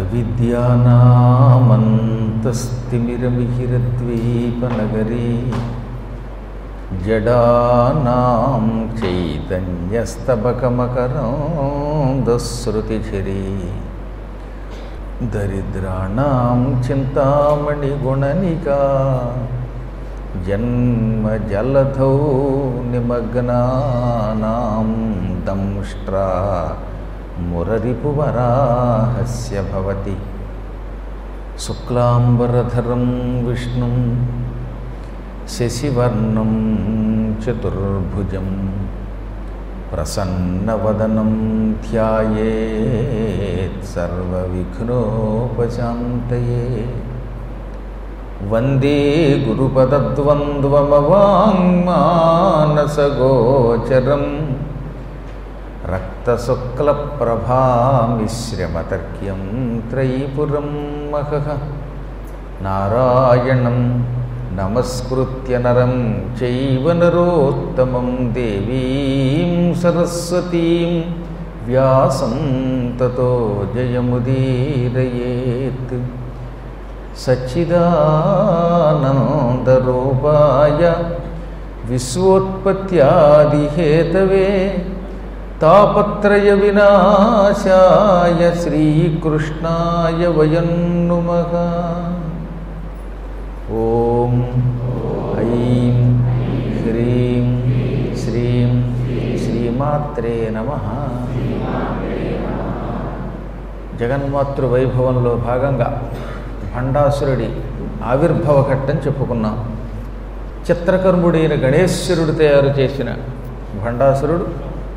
అవిద్యానామంతస్తిమిరమిహిరద్వీపనగరీ జడానాం చైతన్యస్తబకమకరాంధశ్రుతిఝరీ దరిద్రాణం చింతామణిగుణనికా జన్మజలధౌ నిమగ్నానాం దంష్ట్రా మురరిపువరాహస్య భవతి శుక్లాంబరధరం విష్ణుం శశివర్ణం చతుర్భుజం ప్రసన్నవదనం ధ్యాయేత్ సర్వవిఘ్నోపశాంతయే వందే గురుపదద్వంద్వమవాङ्మానసగోచరం రక్తశుక్లప్రభామిశ్రమతర్క్యం త్రైపురం మహః నారాయణం నమస్కృత్య నరం చైవ నరోత్తమం దేవీం సరస్వతీం వ్యాసం తతో జయముదీరయేత్ సచ్చిదానందరూపాయ విశ్వోత్పత్యాదిహేతవే తాపత్రయ వినాశాయ శ్రీకృష్ణాయ వయం నుమః ఓం ఐం హ్రీం శ్రీం శ్రీమాత్రే నమ జగన్మాతృ వైభవంలో భాగంగా భండాసురుడి ఆవిర్భవ ఘట్టం చెప్పుకున్నాం చిత్రకర్ముడైన గణేశ్వరుడు తయారు చేసిన భండాసురుడు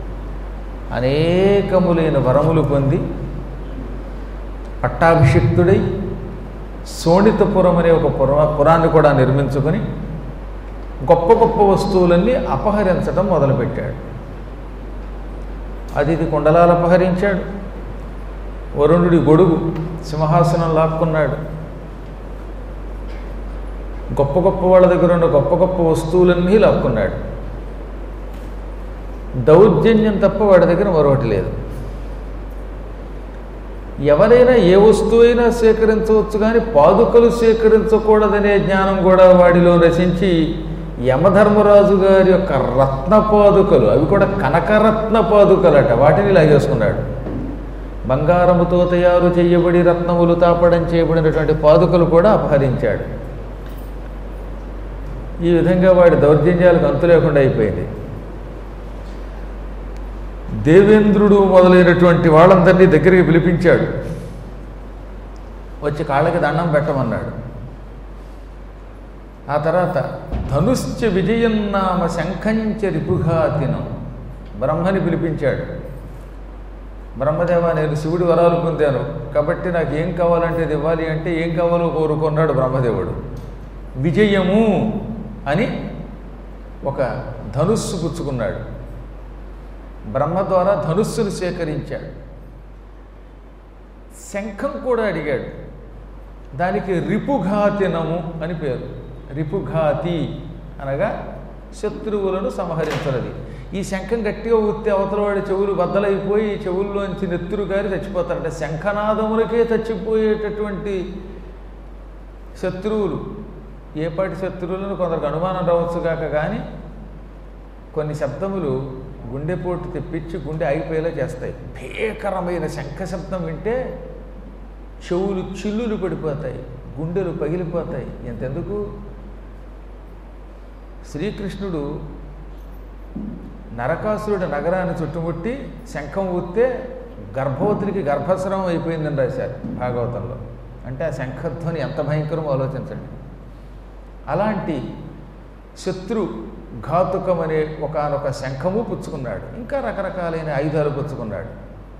అనేకములైన వరములు పొంది పట్టాభిషిక్తుడై శోణితపురం అనే ఒక పుర పురాన్ని కూడా నిర్మించుకొని గొప్ప గొప్ప వస్తువులన్నీ అపహరించడం మొదలుపెట్టాడు అది ఇది కుండలాలు అపహరించాడు వరుణుడి గొడుగు సింహాసనం లాక్కున్నాడు గొప్ప గొప్ప వాళ్ళ దగ్గర ఉన్న గొప్ప గొప్ప వస్తువులన్నీ లాక్కున్నాడు దౌర్జన్యం తప్ప వాడి దగ్గర మరొకటి లేదు ఎవరైనా ఏ వస్తువైనా సేకరించవచ్చు కానీ పాదుకలు సేకరించకూడదనే జ్ఞానం కూడా వాడిలో రచించి యమధర్మరాజు గారి యొక్క రత్న పాదుకలు అవి కూడా కనకరత్న పాదుకలట వాటిని లాగేసుకున్నాడు బంగారముతో తయారు చేయబడి రత్నములు తాపడం చేయబడినటువంటి పాదుకలు కూడా అపహరించాడు ఈ విధంగా వాడి దౌర్జన్యాలకు అంతు లేకుండా అయిపోయింది దేవేంద్రుడు మొదలైనటువంటి వాళ్ళందరినీ దగ్గరికి పిలిపించాడు వచ్చి కాళ్ళకి దండం పెట్టమన్నాడు ఆ తర్వాత ధనుశ్చ విజయం నామ శంఖంచ రిపుఘాతినం బ్రహ్మని పిలిపించాడు బ్రహ్మదేవ నేను శివుడి వరాలు పొందాను కాబట్టి నాకు ఏం కావాలంటే ఇది ఇవ్వాలి అంటే ఏం కావాలో కోరుకున్నాడు బ్రహ్మదేవుడు విజయము అని ఒక ధనుస్సు పుచ్చుకున్నాడు బ్రహ్మ ద్వారా ధనుస్సును సేకరించాడు శంఖం కూడా అడిగాడు దానికి రిపుఘాతినము అని పేరు రిపుఘాతి అనగా శత్రువులను సంహరించినది ఈ శంఖం గట్టిగా ఊస్తే అవతల వాడి చెవులు బద్దలైపోయి చెవుల్లోంచి నెత్తురు గారి చచ్చిపోతారంటే శంఖనాదములకే చచ్చిపోయేటటువంటి శత్రువులు ఏపాటి శత్రువులను కొందరికి అనుమానం రావచ్చు కాక కానీ కొన్ని శబ్దములు గుండెపోటు తెప్పించి గుండె ఆగిపోయేలా చేస్తాయి భీకరమైన శంఖ శబ్దం వింటే చెవులు చిల్లులు పడిపోతాయి గుండెలు పగిలిపోతాయి ఎంతెందుకు శ్రీకృష్ణుడు నరకాసురుడి నగరాన్ని చుట్టుముట్టి శంఖం ఊస్తే గర్భవతులకి గర్భస్రావం అయిపోయిందని రాశారు భాగవతంలో అంటే ఆ శంఖధ్వని ఎంత భయంకరమో ఆలోచించండి అలాంటి శత్రు ఘాతుకం అనే ఒకనొక శంఖము పుచ్చుకున్నాడు ఇంకా రకరకాలైన ఆయుధాలు పుచ్చుకున్నాడు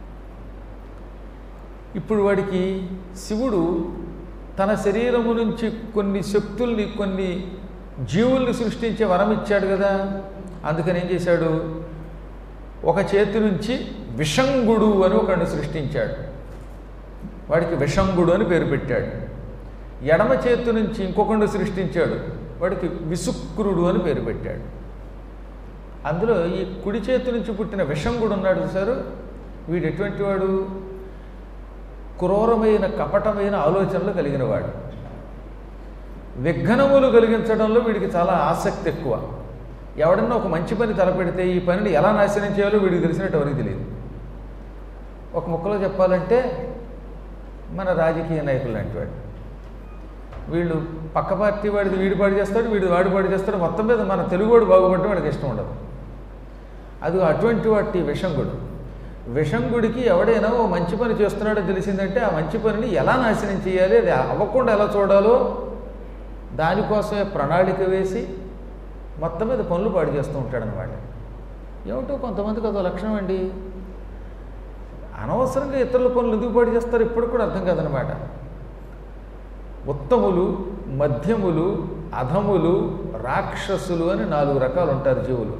ఇప్పుడు వాడికి శివుడు తన శరీరము నుంచి కొన్ని శక్తుల్ని కొన్ని జీవుల్ని సృష్టించే వరం ఇచ్చాడు కదా అందుకని ఏం చేశాడు ఒక చేతి నుంచి విషంగుడు అని ఒకడిని సృష్టించాడు వాడికి విషంగుడు అని పేరు పెట్టాడు ఎడమ చేతి నుంచి ఇంకొకడు సృష్టించాడు వాడికి విసుక్రుడు అని పేరు పెట్టాడు అందులో ఈ కుడి చేతి నుంచి పుట్టిన విషంగుడు ఉన్నాడు సారు వీడు ఎటువంటి వాడు క్రూరమైన కపటమైన ఆలోచనలు కలిగినవాడు విఘ్నములు కలిగించడంలో వీడికి చాలా ఆసక్తి ఎక్కువ ఎవడన్నా ఒక మంచి పని తలపెడితే ఈ పనిని ఎలా నాశనం చేయాలో వీడికి తెలిసినట్టు ఎవరికి తెలియదు ఒక ముక్కలో చెప్పాలంటే మన రాజకీయ నాయకులు లాంటి వాడు వీళ్ళు పక్క పార్టీ వాడిది వీడు పాడు చేస్తాడు వీడు వాడు పాడు చేస్తాడు మొత్తం మీద మన తెలుగువాడు బాగుపడటం వాడికి ఇష్టం ఉండదు అది అటువంటి వాటి విషంగుడు విషంగుడికి ఎవడైనా ఓ మంచి పని చేస్తున్నాడో తెలిసిందంటే ఆ మంచి పనిని ఎలా నాశనం చేయాలి అది అవ్వకుండా ఎలా చూడాలో దానికోసమే ప్రణాళిక వేసి మొత్తం మీద పనులు పాడు చేస్తూ ఉంటాడనమాట ఏమిటో కొంతమందికి అదో లక్షణం అండి అనవసరంగా ఇతరుల పనులు ఎందుకు పాడు చేస్తారు ఇప్పుడు కూడా అర్థం కాదనమాట ఉత్తములు మధ్యములు అధములు రాక్షసులు అని నాలుగు రకాలు ఉంటారు జీవులు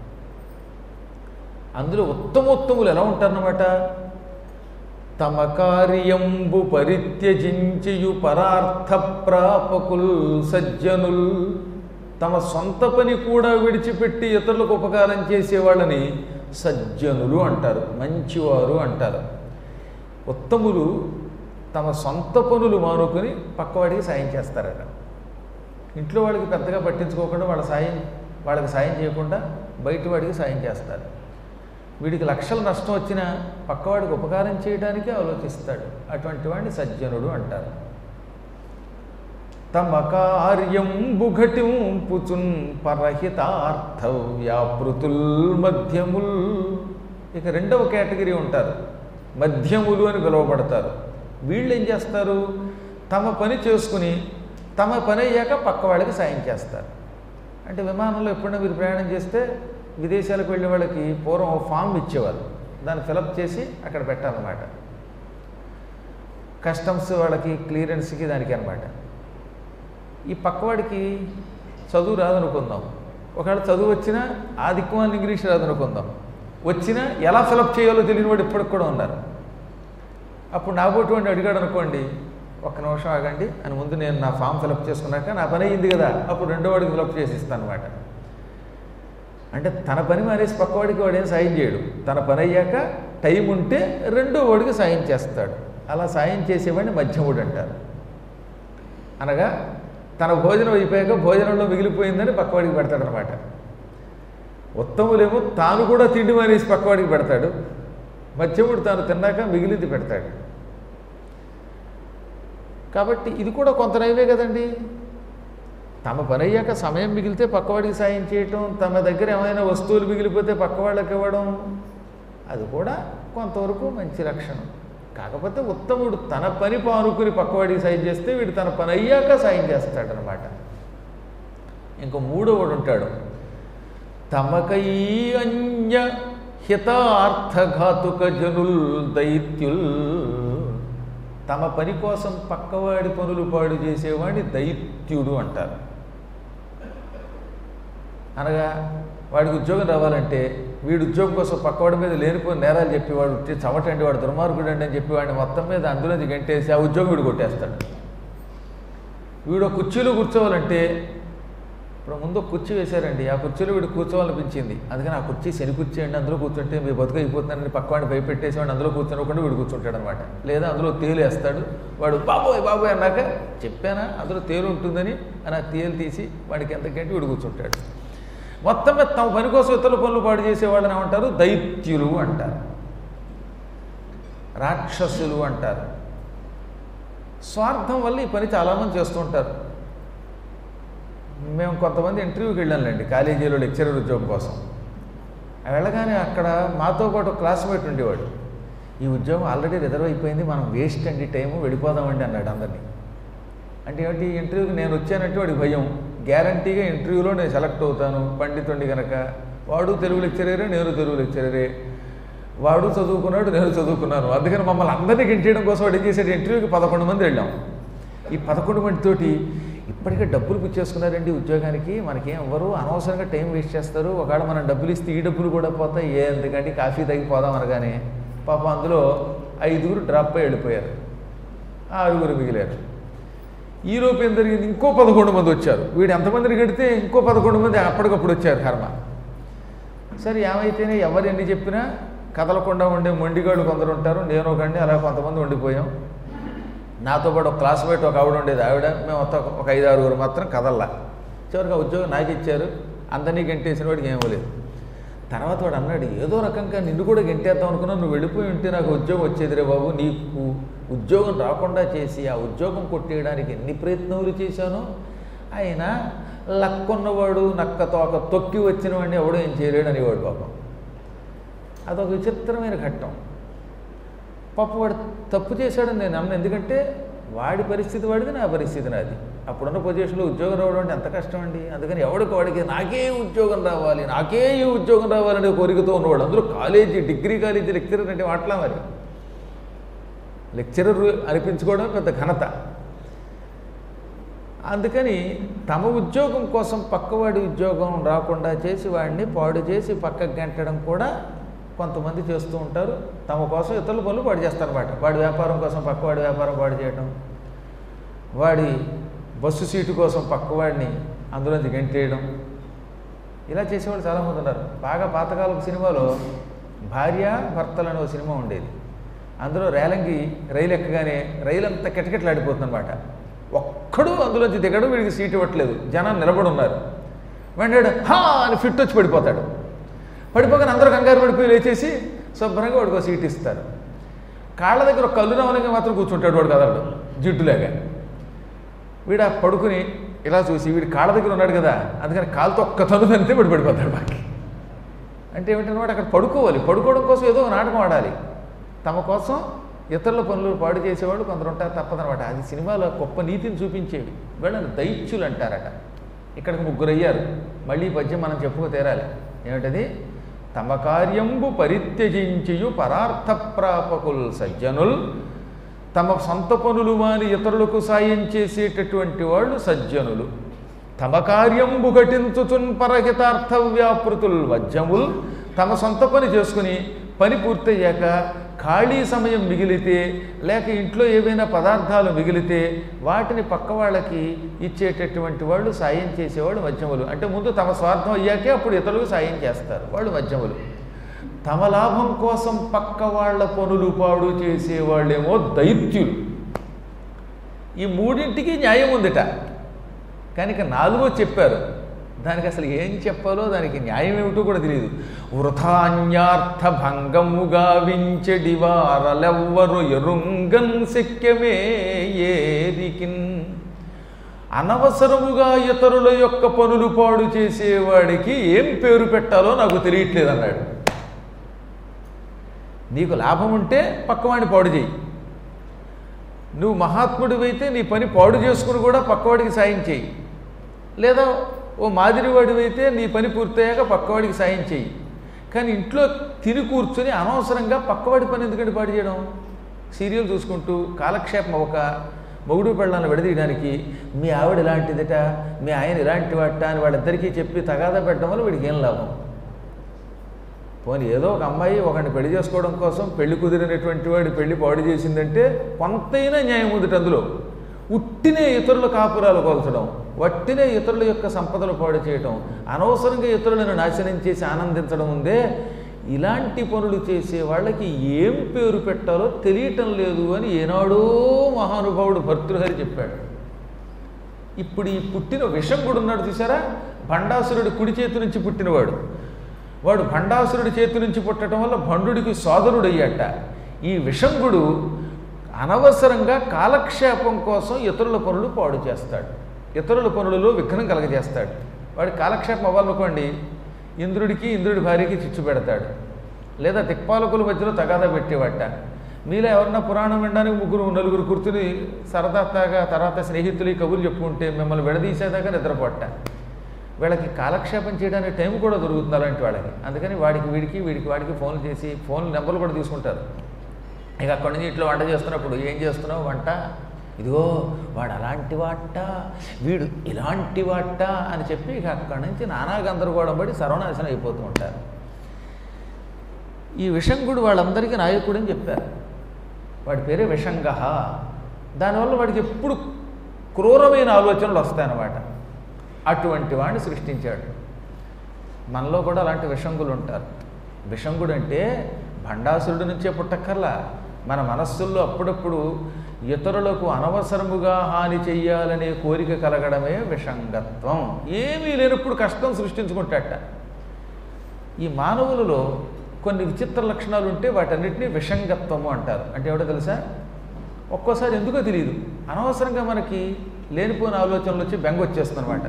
అందులో ఉత్తమోత్తములు ఎలా ఉంటారన్నమాట తమ కార్యంబు పరిత్యజించియు పరార్థ ప్రాపకుల్ సజ్జనుల్ తమ సొంత పని కూడా విడిచిపెట్టి ఇతరులకు ఉపకారం చేసేవాళ్ళని సజ్జనులు అంటారు మంచివారు అంటారు ఉత్తములు తమ సొంత పనులు మానుకొని పక్కవాడికి సాయం చేస్తారట ఇంట్లో వాళ్ళకి పెద్దగా పట్టించుకోకుండా వాళ్ళ సాయం వాళ్ళకి సాయం చేయకుండా బయట వాడికి సాయం చేస్తారు వీడికి లక్షల నష్టం వచ్చినా పక్కవాడికి ఉపకారం చేయడానికే ఆలోచిస్తాడు అటువంటి వాడిని సజ్జనుడు అంటారు తమ కార్యంబు ఘటింపుచున్ పరహితార్థ వ్యాపృతుల్ మధ్యముల్ ఇక రెండవ కేటగిరీ ఉంటారు మధ్యములు అని పిలువబడతారు వీళ్ళు ఏం చేస్తారు తమ పని చేసుకుని తమ పని అయ్యాక పక్క వాళ్ళకి సాయం చేస్తారు అంటే విమానంలో ఎప్పుడైనా మీరు ప్రయాణం చేస్తే విదేశాలకు వెళ్ళే వాళ్ళకి పూర్వం ఓ ఫామ్ ఇచ్చేవారు దాన్ని ఫిలప్ చేసి అక్కడ పెట్టాలన్నమాట కస్టమ్స్ వాళ్ళకి క్లియరెన్స్కి దానికి అనమాట ఈ పక్కవాడికి చదువు రాదనుకుందాం ఒకవేళ చదువు వచ్చినా ఆ దిక్కుమాలిన ఇంగ్లీష్ రాదనుకుందాం వచ్చినా ఎలా ఫిలప్ చేయాలో తెలియని వాడు ఇప్పటికి కూడా ఉన్నారు అప్పుడు నాబోటి వాడిని అడిగాడు అనుకోండి ఒక్క నిమిషం ఆగండి అని ముందు నేను నా ఫామ్ ఫిలప్ చేసుకున్నాక నా పని అయింది కదా అప్పుడు రెండో వాడికి ఫిలప్ చేసి ఇస్తాను అనమాట అంటే తన పని మానేసి పక్కవాడికి వాడేం సాయం చేయడు తన పని అయ్యాక టైం ఉంటే రెండో వాడికి సాయం చేస్తాడు అలా సాయం చేసేవాడిని మధ్యముడు అంటారు అనగా తన భోజనం అయిపోయాక భోజనంలో మిగిలిపోయిందని పక్కవాడికి పెడతాడనమాట ఉత్తములేమో తాను కూడా తిండి మానేసి పక్కవాడికి పెడతాడు మధ్యముడు తాను తిన్నాక మిగిలింది పెడతాడు కాబట్టి ఇది కూడా కొంత నయమే కదండి తమ పని అయ్యాక సమయం మిగిలితే పక్కవాడికి సాయం చేయటం తమ దగ్గర ఏమైనా వస్తువులు మిగిలిపోతే పక్కవాళ్ళకి ఇవ్వడం అది కూడా కొంతవరకు మంచి లక్షణం కాకపోతే ఉత్తముడు తన పని పానుకుని పక్కవాడికి సాయం చేస్తే వీడు తన పని అయ్యాక సాయం చేస్తాడనమాట ఇంకో మూడోవాడు ఉంటాడు తమకై అన్య హితార్థఘాతుక జనుల్ దైత్యుల్ తమ పని కోసం పక్కవాడి పనులు పాడు చేసేవాడిని దైత్యుడు అంటారు అనగా వాడికి ఉద్యోగం రావాలంటే వీడు ఉద్యోగం కోసం పక్కవాడి మీద లేనిపోయిన నేరాలు చెప్పేవాడు ఉట్టి చవటండి వాడు దుర్మార్గుడు అండి అని చెప్పి వాడిని మొత్తం మీద అందులోంచి గంటేసి ఆ ఉద్యోగం వీడు కొట్టేస్తాడు వీడు ఒక కుర్చీలో కూర్చోవాలంటే ఇప్పుడు ముందు ఒక కుర్చీ వేశారండి ఆ కుర్చీలో వీడు కూర్చోవాలనిపించింది అందుకని ఆ కుర్చీ శని కుర్చీ అండి అందులో కూర్చుంటే మీ బతుకు అయిపోతుందని పక్కవాడిని భయపెట్టేసి వాడిని అందులో కూర్చోనకుండా వీడు కూర్చుంటాడు అనమాట లేదా అందులో తేలు వేస్తాడు వాడు బాబోయ్ బాబోయ్ అన్నాక చెప్పానా అందులో తేలు ఉంటుందని అని ఆ తేలు తీసి వాడికి ఎంతకంటే వీడు కూర్చుంటాడు మొత్తం మీద తమ పని కోసం ఇతరుల పనులు పాడు చేసేవాళ్ళని ఏమంటారు దైత్యులు అంటారు రాక్షసులు అంటారు స్వార్థం వల్ల ఈ పని చాలామంది చేస్తూ ఉంటారు మేము కొంతమంది ఇంటర్వ్యూకి వెళ్ళాంలేండి కాలేజీలో లెక్చరర్ ఉద్యోగం కోసం వెళ్ళగానే అక్కడ మాతో పాటు క్లాస్మేట్ ఉండేవాడు ఈ ఉద్యోగం ఆల్రెడీ రిజర్వ్ అయిపోయింది మనం వేస్ట్ అండి టైము వెళ్ళిపోదామండి అన్నాడు అందరినీ అంటే ఏమిటి ఇంటర్వ్యూకి నేను వచ్చానంటే వాడికి భయం గ్యారంటీగా ఇంటర్వ్యూలో నేను సెలెక్ట్ అవుతాను పండితుండి కనుక వాడు తెలుగు లెక్చరరే నేను తెలుగు లెక్చరరే వాడు చదువుకున్నాడు నేను చదువుకున్నాను అందుకని మమ్మల్ని అందరినీ గింటేయడం కోసం వాడు ఏం చేశాడు ఇంటర్వ్యూకి పదకొండు మంది వెళ్ళాం ఈ పదకొండు మందితోటి ఇప్పటికే డబ్బులు పుచ్చేసుకున్నారండి ఉద్యోగానికి మనకేం ఎవ్వరు అనవసరంగా టైం వేస్ట్ చేస్తారు ఒకవేళ మనం డబ్బులు ఇస్తే ఈ డబ్బులు కూడా పోతాయి ఏ ఎందుకంటే కాఫీ తగ్గిపోదాం అనగానే పాపం అందులో ఐదుగురు డ్రాప్ అయి వెళ్ళిపోయారు ఆరుగురు మిగిలారు ఈలోపు ఏం జరిగింది ఇంకో పదకొండు మంది వచ్చారు వీడు ఎంతమందిని కడితే ఇంకో పదకొండు మంది అప్పటికప్పుడు వచ్చారు కర్మ సరే ఏమైతేనే ఎవరు ఎన్ని చెప్పినా కదలకుండా ఉండే మొండిగాళ్ళు కొందరు ఉంటారు నేను ఒకండి అలా కొంతమంది ఉండిపోయాం నాతో పాటు ఒక క్లాస్మేట్ ఒక ఆవిడ ఉండేది ఆవిడ మేము మొత్తం ఒక ఐదు ఆరుగురు మాత్రం కదల్లా చివరికి ఆ ఉద్యోగం నాకు ఇచ్చారు అందరినీ గెంటేసిన వాడికి ఏమీ లేదు తర్వాత వాడు అన్నాడు ఏదో రకంగా నిన్ను కూడా గెంటేద్దాం అనుకున్నా నువ్వు వెళ్ళిపోయి ఉంటే నాకు ఉద్యోగం వచ్చేదిరే బాబు నీకు ఉద్యోగం రాకుండా చేసి ఆ ఉద్యోగం కొట్టేయడానికి ఎన్ని ప్రయత్నములు చేశానో ఆయన లక్కున్నవాడు నక్క తోక తొక్కి వచ్చిన వాడిని ఎవడో ఏం చేయలేడు అనేవాడు పాపం అదొక విచిత్రమైన ఘట్టం పాపం వాడు తప్పు చేశాడని నేను అన్న ఎందుకంటే వాడి పరిస్థితి వాడిది నా పరిస్థితి నాది అప్పుడున్న పొజిషన్లో ఉద్యోగం రావడం అంటే ఎంత కష్టం అండి అందుకని ఎవడికి వాడికి నాకే ఉద్యోగం రావాలి నాకే ఈ ఉద్యోగం రావాలనే కోరికతో ఉన్నవాడు అందులో కాలేజీ డిగ్రీ కాలేజీ లెక్చరర్ అంటే మాట్లా మరి లెక్చరర్ అనిపించుకోవడం పెద్ద ఘనత అందుకని తమ ఉద్యోగం కోసం పక్కవాడి ఉద్యోగం రాకుండా చేసి వాడిని పాడు చేసి పక్కకు గంటడం కూడా కొంతమంది చేస్తూ ఉంటారు తమ కోసం ఇతరుల పనులు పాడు చేస్తారన్నమాట వాడి వ్యాపారం కోసం పక్కవాడి వ్యాపారం పాడు చేయడం వాడి బస్సు సీటు కోసం పక్కవాడిని అందులోంచి గంటేయడం ఇలా చేసేవాళ్ళు చాలామంది ఉన్నారు బాగా పాతకాలపు సినిమాలో భార్య భర్తలు అనే ఒక సినిమా ఉండేది అందులో రేలంగి రైలు ఎక్కగానే రైలు అంతా కిటకిటలాడిపోతుంది అనమాట ఒక్కడు అందులోంచి దిగడు వీడికి సీట్ ఇవ్వట్లేదు జనం నిలబడి ఉన్నారు వెంటనే హా అని ఫిట్ వచ్చి పడిపోతాడు పడిపోగానే అందరూ కంగారు పడిపోయి లేచేసి శుభ్రంగా వాడికి ఒక సీట్ ఇస్తారు కాళ్ళ దగ్గర ఒక కళ్ళు నవలంగా మాత్రం కూర్చుంటాడు వాడు కదలడు జిడ్డులాగా వీడు ఆ పడుకుని ఇలా చూసి వీడి కాళ్ళ దగ్గర ఉన్నాడు కదా అందుకని కాలుతో ఒక్క తను అంతే వీడు పడిపోతాడు బాకి అంటే ఏమిటన్నమాట అక్కడ పడుకోవాలి పడుకోవడం కోసం ఏదో ఒక నాటకం ఆడాలి తమ కోసం ఇతరుల పనులు పాడు చేసేవాళ్ళు కొందరు ఉంటారు తప్పదనమాట అది సినిమాలో గొప్ప నీతిని చూపించేవి వీళ్ళని దైత్యులు అంటారట ఇక్కడికి ముగ్గురు అయ్యారు మళ్ళీ ఈ పద్యం మనం చెప్పుకో తీరాలి ఏమిటది తమ కార్యంబు పరిత్యజించియు పరార్థప్రాపకుల్ సజ్జనుల్ తమ సొంత పనులు మాని ఇతరులకు సాయం చేసేటటువంటి వాళ్ళు సజ్జనులు తమ కార్యంబు ఘటించుచున్ పరహితార్థ వ్యాపృతుల్ వజ్జముల్ తమ సొంత పని చేసుకుని పని పూర్తయ్యాక ఖాళీ సమయం మిగిలితే లేక ఇంట్లో ఏవైనా పదార్థాలు మిగిలితే వాటిని పక్క వాళ్ళకి ఇచ్చేటటువంటి వాళ్ళు సాయం చేసేవాళ్ళు మధ్యములు అంటే ముందు తమ స్వార్థం అయ్యాకే అప్పుడు ఇతరులకు సాయం చేస్తారు వాళ్ళు మధ్యములు తమ లాభం కోసం పక్క వాళ్ళ పనులు పాడు చేసేవాళ్ళేమో దైత్యులు ఈ మూడింటికి న్యాయం ఉందిట కానీ ఇక నాలుగో చెప్పారు దానికి అసలు ఏం చెప్పాలో దానికి న్యాయం ఏమిటో కూడా తెలియదు వృథాన్యార్థ భంగముగా వించెడి వారలెవ్వరు ఎరుంగన్ శక్యమే ఏరికిన్ అనవసరముగా ఇతరుల యొక్క పనులు పాడు చేసేవాడికి ఏం పేరు పెట్టాలో నాకు తెలియట్లేదు అన్నాడు నీకు లాభం ఉంటే పక్కవాడిని పాడు చేయి నువ్వు మహాత్ముడివైతే నీ పని పాడు చేసుకుని కూడా పక్కవాడికి సాయం చేయి లేదా ఓ మాదిరివాడివైతే నీ పని పూర్తయ్యాక పక్కవాడికి సాయం చేయి కానీ ఇంట్లో తిని కూర్చుని అనవసరంగా పక్కవాడి పని ఎందుకంటే పాడు చేయడం సీరియల్ చూసుకుంటూ కాలక్షేపం అవ్వక మొగుడు పెళ్ళాలను విడదీయడానికి మీ ఆవిడ ఇలాంటిదిట మీ ఆయన ఇలాంటి వాట అని వాళ్ళిద్దరికీ చెప్పి తగాదా పెట్టడం వల్ల వీడికి ఏం లాభం పోనీ ఏదో ఒక అమ్మాయి ఒకరిని పెళ్లి చేసుకోవడం కోసం పెళ్లి కుదిరినటువంటి వాడి పెళ్లి పాడు చేసిందంటే కొంతైనా న్యాయం ఉందిట అందులో ఉట్టినే ఇతరుల కాపురాలు కోల్చడం వట్టినే ఇతరుల యొక్క సంపదలు పాడు చేయటం అనవసరంగా ఇతరులను నాశనం చేసి ఆనందించడం ఉందే ఇలాంటి పనులు చేసే వాళ్ళకి ఏం పేరు పెట్టాలో తెలియటం లేదు అని ఏనాడో మహానుభావుడు భర్తృహరి చెప్పాడు ఇప్పుడు ఈ పుట్టిన విషం కూడా ఉన్నాడు చూసారా భండాసురుడి కుడి చేతి నుంచి పుట్టినవాడు వాడు భండాసురుడి చేతి నుంచి పుట్టడం వల్ల భండుడికి సోదరుడయ్యాట ఈ విషంగుడు అనవసరంగా కాలక్షేపం కోసం ఇతరుల పనులు పాడు చేస్తాడు ఇతరుల పనులలో విఘ్నం కలగజేస్తాడు వాడి కాలక్షేపం అవ్వాలనుకోండి ఇంద్రుడికి ఇంద్రుడి భార్యకి చిచ్చు పెడతాడు లేదా దిక్పాలకుల మధ్యలో తగాదా పెట్టేవాట మీలో ఎవరన్నా పురాణం వినడానికి ముగ్గురు నలుగురు కూర్చుని సరదాగా తర్వాత స్నేహితులు కబుర్లు చెప్పుకుంటే మిమ్మల్ని విడదీసేదాకా నిద్రపోట్ట వీళ్ళకి కాలక్షేపం చేయడానికి టైం కూడా దొరుకుతుంది అలాంటి వాళ్ళకి అందుకని వాడికి వీడికి వీడికి వాడికి ఫోన్లు చేసి ఫోన్ నెంబర్లు కూడా తీసుకుంటారు ఇక అక్కడి నుంచి ఇట్లా వంట చేస్తున్నప్పుడు ఏం చేస్తున్నావు వంట ఇదిగో వాడు అలాంటి వాట వీడు ఇలాంటి వాట అని చెప్పి ఇక అక్కడి నుంచి నానా గందరగోళం పడి సర్వనాశనం అయిపోతూ ఉంటారు ఈ విషంగుడు వాళ్ళందరికీ నాయకుడని చెప్పారు వాడి పేరే విషంగ దానివల్ల వాడికి ఎప్పుడు క్రూరమైన ఆలోచనలు వస్తాయన్నమాట అటువంటి వాడిని సృష్టించాడు మనలో కూడా అలాంటి విషంగులు ఉంటారు విషంగుడు అంటే భండాసురుడి నుంచే పుట్టక్కర్లా మన మనస్సుల్లో అప్పుడప్పుడు ఇతరులకు అనవసరముగా హాని చెయ్యాలనే కోరిక కలగడమే విషంగత్వం ఏమీ లేనప్పుడు కష్టం సృష్టించుకుంటాట ఈ మానవులలో కొన్ని విచిత్ర లక్షణాలు ఉంటే వాటన్నిటినీ విషంగత్వము అంటారు అంటే ఎవడో తెలుసా ఒక్కోసారి ఎందుకో తెలియదు అనవసరంగా మనకి లేనిపోయిన ఆలోచనలు వచ్చి బెంగ వచ్చేస్తుంది అనమాట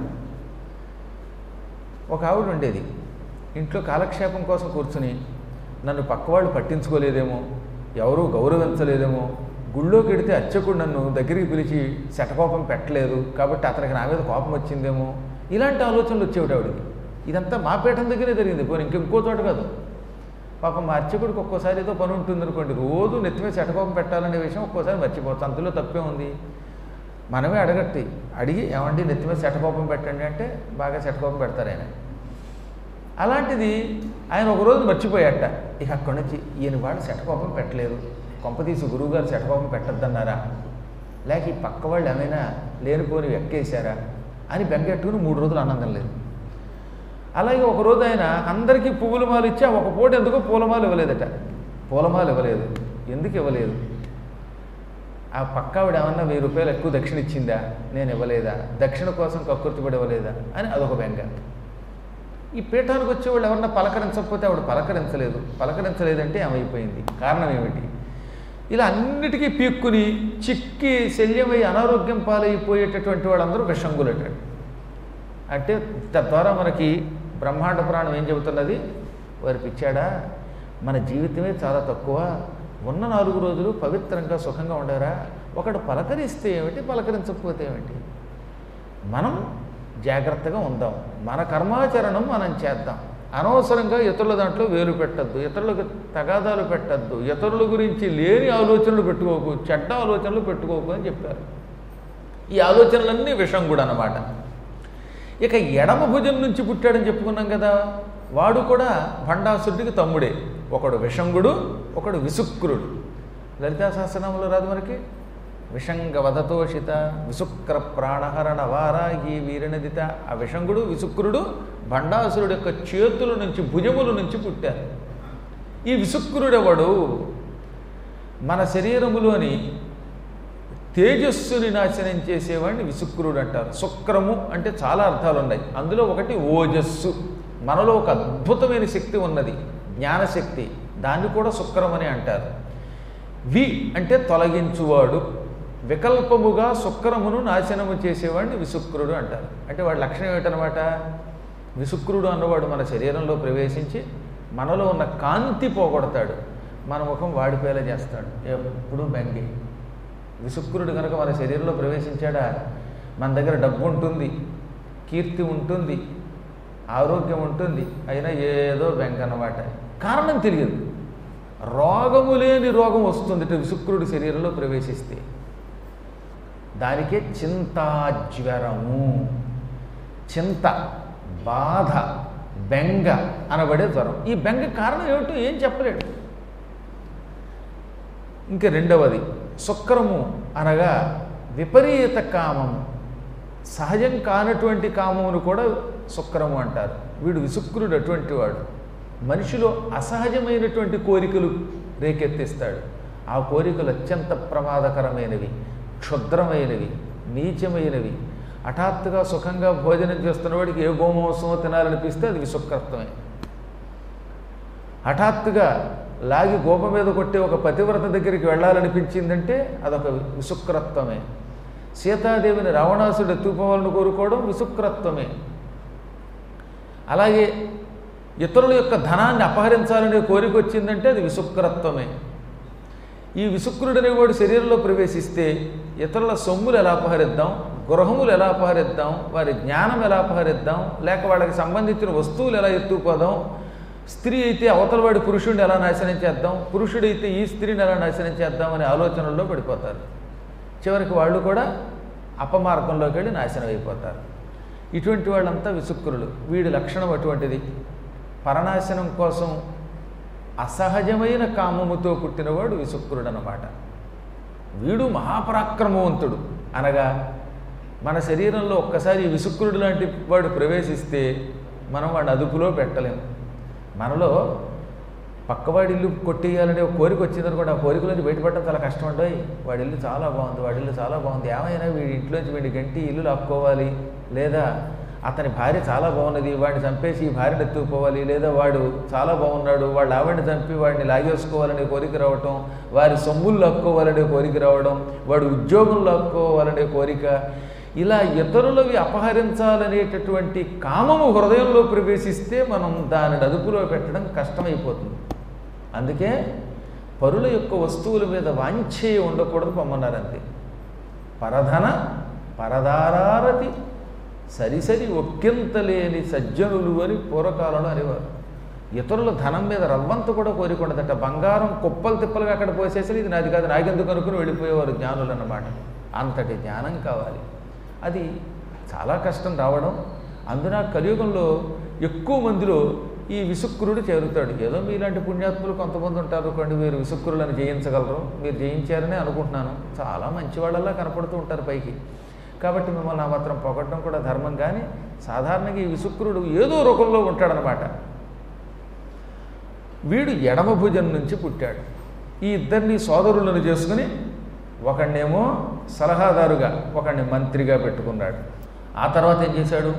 ఒక ఆవిడ ఉండేది ఇంట్లో కాలక్షేపం కోసం కూర్చుని నన్ను పక్కవాళ్ళు పట్టించుకోలేదేమో ఎవరూ గౌరవించలేదేమో గుళ్ళోకి వెడితే అర్చకుడు నన్ను దగ్గరికి పిలిచి శటకోపం పెట్టలేదు కాబట్టి అతనికి నా మీద కోపం వచ్చిందేమో ఇలాంటి ఆలోచనలు వచ్చేవిటి ఆవిడకి ఇదంతా మా పీఠం దగ్గరే జరిగింది పోనీ ఇంకెంకో చోట కాదు పాపం మా అర్చకుడికి ఒక్కోసారి ఏదో పని ఉంటుంది అనుకోండి రోజు నెత్తి మీద శటకోపం పెట్టాలనే విషయం ఒక్కోసారి మర్చిపోతాం అందులో తప్పే ఉంది మనమే అడగట్టి అడిగి ఏమండి నెత్తి మీద శటకోపం పెట్టండి అంటే బాగా శటకోపం పెడతారు ఆయన అలాంటిది ఆయన ఒక రోజు మర్చిపోయాట ఇక అక్కడి నుంచి ఈయన వాడు శటకోపం పెట్టలేదు కొంపతీసి గురువుగారు శటకోపం పెట్టద్దన్నారా లేక ఈ పక్క వాళ్ళు ఏమైనా లేనిపోని ఎక్కేశారా అని బెంగెట్టుకుని మూడు రోజులు ఆనందం లేదు అలాగే ఒకరోజు ఆయన అందరికీ పువ్వుల మాలు ఇచ్చి ఆ ఒక పూట ఎందుకో పూలమాలు ఇవ్వలేదట పూలమాలు ఇవ్వలేదు ఎందుకు ఇవ్వలేదు ఆ పక్కావిడ ఏమన్నా వెయ్యి రూపాయలు ఎక్కువ దక్షిణ ఇచ్చిందా నేను ఇవ్వలేదా దక్షిణ కోసం కక్కుర్తిపడి ఇవ్వలేదా అని అదొక బెంగ ఈ పీఠానికి వచ్చేవాళ్ళు ఎవరన్నా పలకరించకపోతే ఆవిడ పలకరించలేదు పలకరించలేదంటే ఏమైపోయింది కారణం ఏమిటి ఇలా అన్నిటికీ పీక్కుని చిక్కి శల్యమై అనారోగ్యం పాలైపోయేటటువంటి వాళ్ళందరూ విషంగులట అంటే తద్వారా మనకి బ్రహ్మాండ పురాణం ఏం చెబుతున్నది వారి పిచ్చాడా మన జీవితమే చాలా తక్కువ ఉన్న నాలుగు రోజులు పవిత్రంగా సుఖంగా ఉండరా ఒకడు పలకరిస్తే ఏమిటి పలకరించకపోతే ఏమిటి మనం జాగ్రత్తగా ఉందాం మన కర్మాచరణం మనం చేద్దాం అనవసరంగా ఇతరుల దాంట్లో వేలు పెట్టద్దు ఇతరులకు తగాదాలు పెట్టద్దు ఇతరుల గురించి లేని ఆలోచనలు పెట్టుకోకు చెడ్డ ఆలోచనలు పెట్టుకోకు అని చెప్పారు ఈ ఆలోచనలన్నీ విషం కూడా అన్నమాట ఇక ఎడమ భుజం నుంచి పుట్టాడని చెప్పుకున్నాం కదా వాడు కూడా భండాసురుడికి తమ్ముడే ఒకడు విషంగుడు ఒకడు విసుక్రుడు లలితా సహస్రనామంలో రాదు మనకి విషంగ వధతోషిత విసుక్ర ప్రాణహరణ వారాగి వీరనదిత ఆ విషంగుడు విసుక్రుడు భండాసురుడు యొక్క చేతుల నుంచి భుజముల నుంచి పుట్టారు ఈ విసుక్రుడెవడు మన శరీరములోని తేజస్సుని నాశనం చేసేవాడిని విసుక్రుడు అంటారు శుక్రము అంటే చాలా అర్థాలు ఉన్నాయి అందులో ఒకటి ఓజస్సు మనలో ఒక అద్భుతమైన శక్తి ఉన్నది జ్ఞానశక్తి దాన్ని కూడా శుక్రం అని అంటారు వి అంటే తొలగించువాడు వికల్పముగా శుక్రమును నాశనము చేసేవాడిని విసుక్రుడు అంటారు అంటే వాడి లక్షణం ఏమిటనమాట విసుక్రుడు అన్నవాడు మన శరీరంలో ప్రవేశించి మనలో ఉన్న కాంతి పోగొడతాడు మన ముఖం వాడిపోయేలా చేస్తాడు ఎప్పుడు బెంగి విసుక్రుడు కనుక మన శరీరంలో ప్రవేశించాడా మన దగ్గర డబ్బు ఉంటుంది కీర్తి ఉంటుంది ఆరోగ్యం ఉంటుంది అయినా ఏదో బెంగ అన్నమాట కారణం తెలియదు రోగము లేని రోగం వస్తుంది ఇటు విసుక్రుడి శరీరంలో ప్రవేశిస్తే దానికే చింతాజ్వరము చింత బాధ బెంగ అనబడే జ్వరం ఈ బెంగ కారణం ఏమిటో ఏం చెప్పలేడు ఇంక రెండవది శుక్రము అనగా విపరీత కామము సహజం కానటువంటి కామమును కూడా శుక్రము అంటారు వీడు విశుక్రుడు అటువంటి వాడు మనిషిలో అసహజమైనటువంటి కోరికలు రేకెత్తిస్తాడు ఆ కోరికలు అత్యంత ప్రమాదకరమైనవి క్షుద్రమైనవి నీచమైనవి హఠాత్తుగా సుఖంగా భోజనం చేస్తున్న వాడికి ఏ గోమాంసమో తినాలనిపిస్తే అది విశుక్రత్వమే హఠాత్తుగా లాగి గోప మీద కొట్టే ఒక పతివ్రత దగ్గరికి వెళ్ళాలనిపించిందంటే అదొక విశుక్రత్వమే సీతాదేవిని రావణాసుడు ఎత్తుకోవాలని కోరుకోవడం విశుక్రత్వమే అలాగే ఇతరుల యొక్క ధనాన్ని అపహరించాలనే కోరిక వచ్చిందంటే అది విశుక్రత్వమే ఈ విశుక్రుడు అనేవాడు శరీరంలో ప్రవేశిస్తే ఇతరుల సొమ్ములు ఎలా అపహరిద్దాం గృహములు ఎలా అపహరిద్దాం వారి జ్ఞానం ఎలా అపహరిద్దాం లేక వాళ్ళకి సంబంధించిన వస్తువులు ఎలా ఎత్తుకుపోదాం స్త్రీ అయితే అవతలవాడి పురుషుడిని ఎలా నాశనం చేద్దాం పురుషుడైతే ఈ స్త్రీని ఎలా నాశనం చేద్దాం అనే ఆలోచనల్లో పడిపోతారు చివరికి వాళ్ళు కూడా అపమార్గంలోకి వెళ్ళి నాశనం అయిపోతారు ఇటువంటి వాళ్ళంతా విసుక్రులు వీడి లక్షణం అటువంటిది పరనాశనం కోసం అసహజమైన కామముతో పుట్టినవాడు విసుక్రుడు అన్నమాట వీడు మహాపరాక్రమవంతుడు అనగా మన శరీరంలో ఒక్కసారి ఈ విసుక్రుడు లాంటి వాడు ప్రవేశిస్తే మనం వాడిని అదుపులో పెట్టలేము మనలో పక్కవాడి ఇల్లు కొట్టేయాలనే ఒక కోరిక వచ్చిందనుకోండి ఆ కోరిక నుంచి బయటపడడం చాలా కష్టం ఉంటాయి వాడి ఇల్లు చాలా బాగుంది వాడి ఇల్లు చాలా బాగుంది ఏమైనా వీడి ఇంట్లోంచి వీడి గంటి ఇల్లు లాక్కోవాలి లేదా అతని భార్య చాలా బాగున్నది వాడిని చంపేసి ఈ భార్యను ఎత్తుకుపోవాలి లేదా వాడు చాలా బాగున్నాడు వాళ్ళ ఆవిడని చంపి వాడిని లాగేసుకోవాలనే కోరిక రావటం వారి సొమ్ములు లాక్కోవాలనే కోరిక రావడం వాడు ఉద్యోగం లాక్కోవాలనే కోరిక ఇలా ఇతరులవి అపహరించాలనేటటువంటి కామము హృదయంలో ప్రవేశిస్తే మనం దానిని అదుపులో పెట్టడం కష్టమైపోతుంది అందుకే పరుల యొక్క వస్తువుల మీద వాంఛే ఉండకూడదు పొమ్మన్నారు అంతే పరధన పరదారారతి సరిసరి ఒక్కింత లేని సజ్జనులు అని పూర్వకాలంలో అనేవారు ఇతరుల ధనం మీద రవ్వంత కూడా కోరికొండదట బంగారం కుప్పలు తిప్పలుగా అక్కడ పోసేసి ఇది నాది కాదు నాకెందుకు అనుకుని వెళ్ళిపోయేవారు జ్ఞానులు అన్నమాట అంతటి జ్ఞానం కావాలి అది చాలా కష్టం రావడం అందున కలియుగంలో ఎక్కువ మందిలో ఈ విసుక్రుడు చేరుతాడు ఏదో మీలాంటి పుణ్యాత్ములు కొంతమంది ఉంటారు కొన్ని మీరు విసుక్రులను జయించగలరు మీరు జయించారని అనుకుంటున్నాను చాలా మంచి వాళ్ళలా కనపడుతూ ఉంటారు పైకి కాబట్టి మిమ్మల్ని ఆ మాత్రం పొగట్టడం కూడా ధర్మం కానీ సాధారణంగా ఈ విసుక్రుడు ఏదో రూపంలో ఉంటాడనమాట వీడు ఎడమ భుజం నుంచి పుట్టాడు ఈ ఇద్దరిని సోదరులను చేసుకుని ఒకడినేమో సలహాదారుగా ఒకడిని మంత్రిగా పెట్టుకున్నాడు ఆ తర్వాత ఏం చేశాడు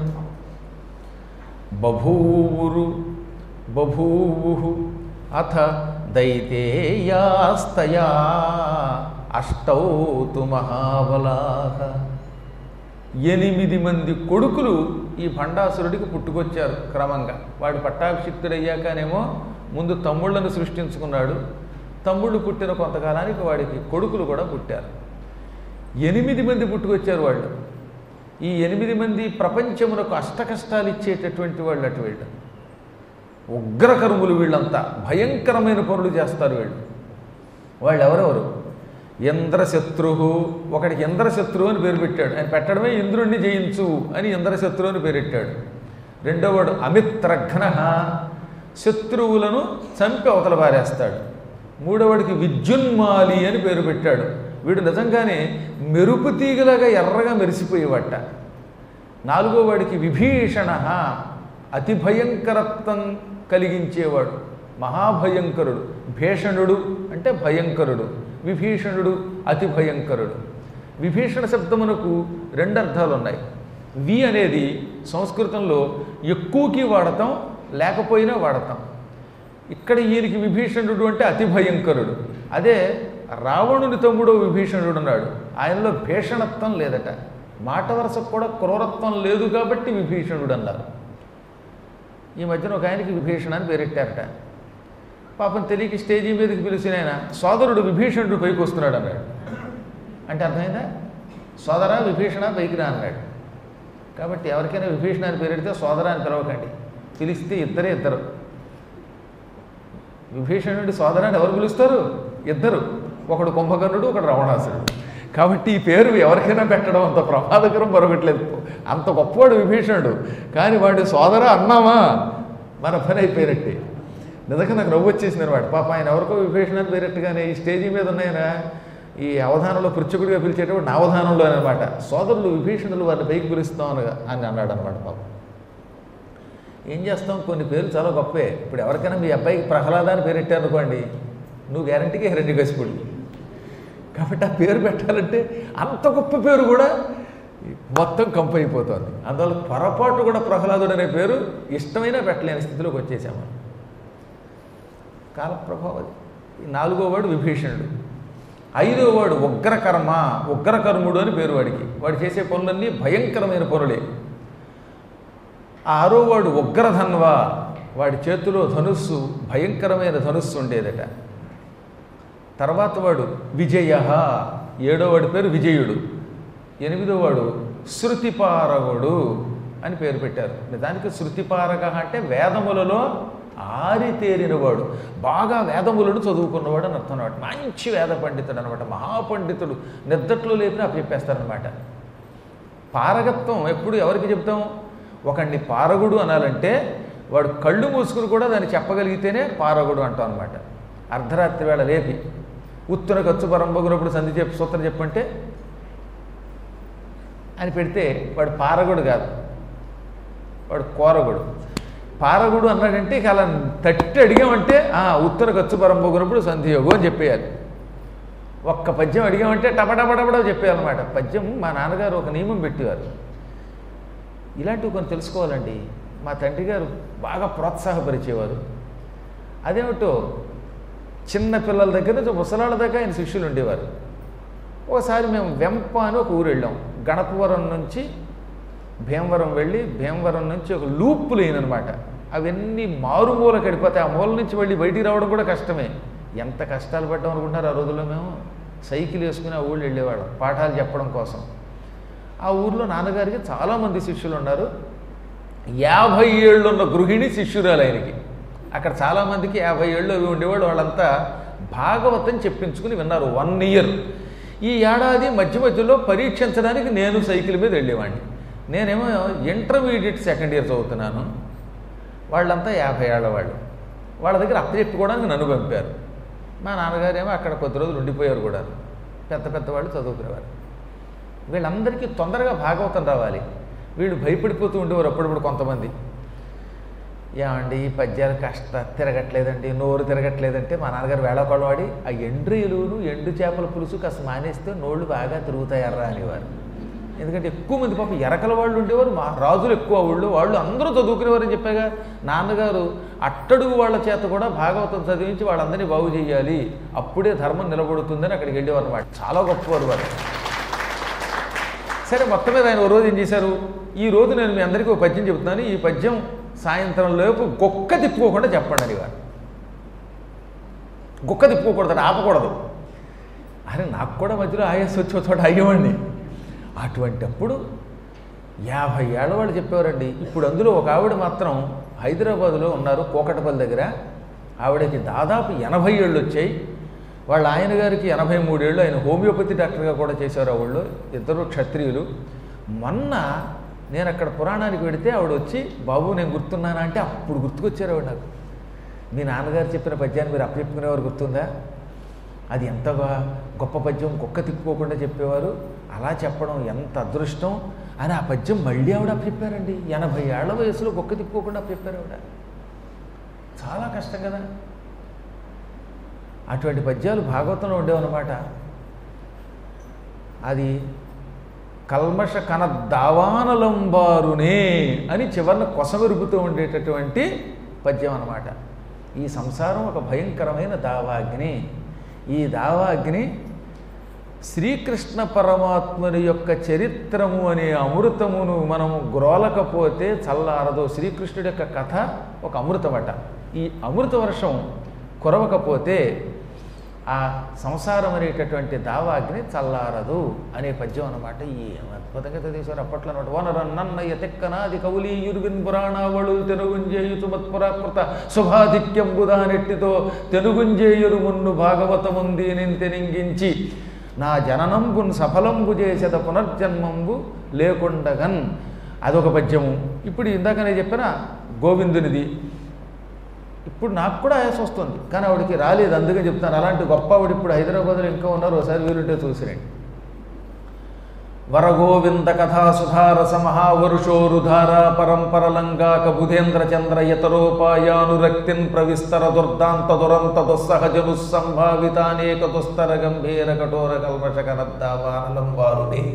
బభూవురు బభూవు అథ దైతేయాస్తయా అష్టౌతు మహాబలాహ ఎనిమిది మంది కొడుకులు ఈ భండాసురుడికి పుట్టుకొచ్చారు క్రమంగా వాడు పట్టాభిషిక్తుడయ్యాకనేమో ముందు తమ్ముళ్లను సృష్టించుకున్నాడు తమ్ముళ్ళు పుట్టిన కొంతకాలానికి వాడికి కొడుకులు కూడా పుట్టారు ఎనిమిది మంది పుట్టుకొచ్చారు వాళ్ళు ఈ ఎనిమిది మంది ప్రపంచమునకు అష్టకష్టాలు ఇచ్చేటటువంటి వాళ్ళు అటు వీళ్ళు ఉగ్రకర్ములు వీళ్ళంతా భయంకరమైన పనులు చేస్తారు వీళ్ళు వాళ్ళు ఎవరెవరు ఇంద్రశత్రు ఒకడికి ఇంద్రశత్రు అని పేరు పెట్టాడు ఆయన పెట్టడమే ఇంద్రుణ్ణి జయించు అని ఇంద్రశత్రు అని పేరెట్టాడు రెండోవాడు అమిత్రఘ్న శత్రువులను చంపి అవతల పారేస్తాడు మూడవడికి విద్యున్మాలి అని పేరు పెట్టాడు వీడు నిజంగానే మెరుపు తీగలాగా ఎర్రగా మెరిసిపోయేవట నాలుగో వాడికి విభీషణ అతి భయంకరత్వం కలిగించేవాడు మహాభయంకరుడు భీషణుడు అంటే భయంకరుడు విభీషణుడు అతి భయంకరుడు విభీషణ శబ్దమునకు రెండు అర్థాలు ఉన్నాయి వి అనేది సంస్కృతంలో ఎక్కువకి వాడతాం లేకపోయినా వాడతాం ఇక్కడ ఈయనకి విభీషణుడు అంటే అతి భయంకరుడు అదే రావణుని తమ్ముడు విభీషణుడు ఉన్నాడు ఆయనలో భీషణత్వం లేదట మాట వరుసకు కూడా క్రూరత్వం లేదు కాబట్టి విభీషణుడు అన్నారు ఈ మధ్యన ఒక ఆయనకి విభీషణ అని పేరెట్టారట పాపం తెలియక స్టేజీ మీదకి పిలిచిన ఆయన సోదరుడు విభీషణుడు పైకి వస్తున్నాడు అన్నాడు అంటే అర్థమైందా సోదరా విభీషణ పైకి రా అన్నాడు కాబట్టి ఎవరికైనా విభీషణ అని పేరెడితే సోదరా అని పిలవకండి పిలిస్తే ఇద్దరే ఇద్దరు విభీషణుడి సోదరాన్ని ఎవరు పిలుస్తారు ఇద్దరు ఒకడు కుంభకర్ణుడు ఒకడు రావణాసురుడు కాబట్టి ఈ పేరు ఎవరికైనా పెట్టడం అంత ప్రమాదకరం మరొకట్లేదు అంత గొప్పవాడు విభీషణుడు కానీ వాడి సోదర అన్నామా మన పని అయిపోయినట్టే నిజంగా నాకు నవ్వు వచ్చేసింది అనమాట పాప ఆయన ఎవరికో విభీషణ అని పేరెట్టుగానే ఈ స్టేజీ మీద ఉన్నాయన ఈ అవధానంలో పృచ్ఛకుడిగా పిలిచేటప్పుడు నా అవధానంలో అనమాట సోదరులు విభీషణులు వారిని పైకి పిలుస్తాం అనగా అని అన్నాడు అనమాట పాపం ఏం చేస్తాం కొన్ని పేర్లు చాలా గొప్పే ఇప్పుడు ఎవరికైనా మీ అబ్బాయికి ప్రహ్లాద అని పేరు పెట్టారనుకోండి నువ్వు గ్యారంటీకి హిరణ్యకశిపుడు కాబట్టి ఆ పేరు పెట్టాలంటే అంత గొప్ప పేరు కూడా మొత్తం కంపు అయిపోతుంది అందువల్ల పొరపాటు కూడా ప్రహ్లాదుడు అనే పేరు ఇష్టమైనా పెట్టలేని స్థితిలోకి వచ్చేసాము కాలప్రభావం అది ఈ నాలుగో వాడు విభీషణుడు ఐదో వాడు ఉగ్రకర్మ ఉగ్రకర్ముడు అని పేరు వాడికి వాడు చేసే పనులన్నీ భయంకరమైన పనులే ఆరో వాడు ఉగ్రధన్వ వాడి చేతిలో ధనుస్సు భయంకరమైన ధనుస్సు ఉండేదట తర్వాత వాడు విజయ ఏడో వాడి పేరు విజయుడు ఎనిమిదో వాడు శృతిపారగుడు అని పేరు పెట్టారు నిజానికి శృతిపారక అంటే వేదములలో ఆరితేరినవాడు బాగా వేదములను చదువుకున్నవాడు అని అర్థం అనమాట మంచి వేద పండితుడు అనమాట మహాపండితుడు నిద్దట్లో లేపినా చెప్పేస్తారనమాట పారగత్వం ఎప్పుడు ఎవరికి చెప్తాం ఒకడిని పారగుడు అనాలంటే వాడు కళ్ళు మూసుకుని కూడా దాన్ని చెప్పగలిగితేనే పారగుడు అంటాం అనమాట అర్ధరాత్రి వేళ లేపి ఉత్తున ఖర్చు పరంబగునప్పుడు సంధి చెప్పి సూత్రం చెప్పంటే అని పెడితే వాడు పారగుడు కాదు వాడు కోరగుడు పారగుడు అన్నాడంటే ఇక అలా తట్టి అడిగామంటే "ఆ, ఉత్తర ఖర్చు పరంపోకున్నప్పుడు సంధియోగం అని చెప్పేయాలి ఒక్క పద్యం అడిగామంటే టపటపటపడ చెప్పేయాలన్నమాట పద్యం మా నాన్నగారు ఒక నియమం పెట్టేవారు ఇలాంటివి కొన్ని తెలుసుకోవాలండి మా తండ్రి గారు బాగా ప్రోత్సాహపరిచేవారు అదేమిటో చిన్న పిల్లల దగ్గర నుంచి ముసలాళ్ళ దాకా ఆయన శిష్యులు ఉండేవారు ఒకసారి మేము వెంప అని ఒక ఊరు వెళ్ళాం గణపవరం నుంచి భీమవరం వెళ్ళి భీమవరం నుంచి ఒక లూప్ లేన్ అనమాట అవన్నీ మారుమూలకు వెళ్ళిపోతాయి ఆ మూల నుంచి వెళ్ళి బయటికి రావడం కూడా కష్టమే ఎంత కష్టాలు పడ్డాం అనుకుంటున్నారు ఆ రోజుల్లో మేము సైకిల్ వేసుకుని ఆ ఊళ్ళు వెళ్ళేవాళ్ళం పాఠాలు చెప్పడం కోసం ఆ ఊర్లో నాన్నగారికి చాలామంది శిష్యులు ఉన్నారు యాభై ఏళ్ళు ఉన్న గృహిణి శిష్యురాలు ఆయనకి అక్కడ చాలామందికి యాభై ఏళ్ళు అవి ఉండేవాళ్ళు వాళ్ళంతా భాగవతం చెప్పించుకుని విన్నారు వన్ ఇయర్ ఈ ఏడాది మధ్య మధ్యలో పరీక్షించడానికి నేను సైకిల్ మీద వెళ్ళేవాడిని నేనేమో ఇంటర్మీడియట్ సెకండ్ ఇయర్ చదువుతున్నాను వాళ్ళంతా యాభై ఏళ్ళ వాళ్ళు వాళ్ళ దగ్గర అప్పచెప్పుకోవడానికి నన్ను పంపారు మా నాన్నగారేమో అక్కడ కొద్ది రోజులు ఉండిపోయారు కూడా పెద్ద పెద్ద వాళ్ళు చదువుకునేవారు వీళ్ళందరికీ తొందరగా భాగవతం రావాలి వీళ్ళు భయపడిపోతూ ఉండేవారు అప్పుడప్పుడు కొంతమంది ఏమండి ఈ పద్యాలు కష్ట తిరగట్లేదండి నోరు తిరగట్లేదంటే మా నాన్నగారు వేళకోళం వాడి ఆ ఎండు ఎలువును ఎండు చేపల పులుసు కాస్త మానేస్తే నోళ్ళు బాగా తిరుగుతాయర్రా అనేవారు ఎందుకంటే ఎక్కువ మంది పాపం ఎరకల వాళ్ళు ఉండేవారు మా రాజులు ఎక్కువ వాళ్ళు వాళ్ళు అందరూ చదువుకునేవారని చెప్పాగా నాన్నగారు అట్టడుగు వాళ్ళ చేత కూడా భాగవతం చదివించి వాళ్ళందరినీ బాగు చేయాలి అప్పుడే ధర్మం నిలబడుతుందని అక్కడికి వెళ్ళేవారు అనమాట చాలా గొప్పవారు వారు సరే మొత్తం మీద ఆయన ఓ రోజు ఏం చేశారు ఈ రోజు నేను మీ అందరికీ ఒక పద్యం చెబుతున్నాను ఈ పద్యం సాయంత్రం లోపు గొక్క తిప్పుకోకుండా చెప్పండి అనేవారు గుక్క తిప్పుకోకూడదు ఆపకూడదు అరే నాకు కూడా మధ్యలో ఆయాస్ వచ్చి ఒక చోట అయ్యేవాడిని అటువంటప్పుడు యాభై ఏళ్ళ వాళ్ళు చెప్పేవారండి ఇప్పుడు అందులో ఒక ఆవిడ మాత్రం హైదరాబాదులో ఉన్నారు కోకటపల్లి దగ్గర ఆవిడకి దాదాపు ఎనభై ఏళ్ళు వచ్చాయి వాళ్ళ ఆయన గారికి ఎనభై మూడేళ్ళు ఆయన హోమియోపతి డాక్టర్గా కూడా చేశారు ఆవిళ్ళు ఇద్దరు క్షత్రియులు మొన్న నేను అక్కడ పురాణానికి వెడితే ఆవిడ వచ్చి బాబు నేను గుర్తున్నానా అంటే అప్పుడు గుర్తుకొచ్చారు ఆవిడ నాకు మీ నాన్నగారు చెప్పిన పద్యాన్ని మీరు అప్పచెప్పుకునేవారు గుర్తుందా అది ఎంత గొ- గొప్ప పద్యం కుక్క తిప్పుకోకుండా చెప్పేవారు అలా చెప్పడం ఎంత అదృష్టం అని ఆ పద్యం మళ్ళీ ఆవిడ అప్పచెప్పారండి ఎనభై ఏళ్ల వయసులో కుక్క తిప్పుకోకుండా అప్పచెప్పారు ఆవిడ చాలా కష్టం కదా అటువంటి పద్యాలు భాగవతంలో ఉండేవన్నమాట అది కల్మష కన దావానలంబారునే అని చివరిన కొసమెరుగుతూ ఉండేటటువంటి పద్యం అన్నమాట ఈ సంసారం ఒక భయంకరమైన దావాగ్ని ఈ దావాగ్ని శ్రీకృష్ణ పరమాత్ముని యొక్క చరిత్రము అనే అమృతమును మనము గ్రోలకపోతే చల్లారదు శ్రీకృష్ణుడి యొక్క కథ ఒక అమృతమట ఈ అమృత వర్షం కురవకపోతే ఆ సంసారం అనేటటువంటి దావాగ్ని చల్లారదు అనే పద్యం అనమాట ఈ అద్భుతంగా చదివేశారు అప్పట్లో అనమాట వనరన్నయ్య తెక్కనాది కవులీయురువిన్ పురాణావళు తెనుగుంజేయుచు మత్పురాకృత శుభాధిక్యంబుదా నెట్టితో తెనుగుంజేయురు మున్ను భాగవతముంది తెనింగించి నా జననంబున్ సఫలంబు చేసేద పునర్జన్మంబు లేకుండగన్ అదొక పద్యము ఇప్పుడు ఇందాక నేను చెప్పిన గోవిందునిది ఇప్పుడు నాకు కూడా ఆయాస వస్తుంది కానీ ఆవిడకి రాలేదు అందుకే చెప్తాను అలాంటి గొప్ప ఆవిడ ఇప్పుడు హైదరాబాద్లో ఇంకా ఉన్నారు ఒకసారి వీలుంటే చూసిరండి వరగోవింద కథా సుధారస మహావరుషోరుధార పరంపరలంగాక బుధేంద్ర చంద్ర యతరోపాయానురక్తిన్ ప్రవిస్తర దుర్దాంత దురంత దుస్సహజను సంభావితానేక దుస్తర గంభీర కఠోర కల్మష కనద్దావానలం వారుడే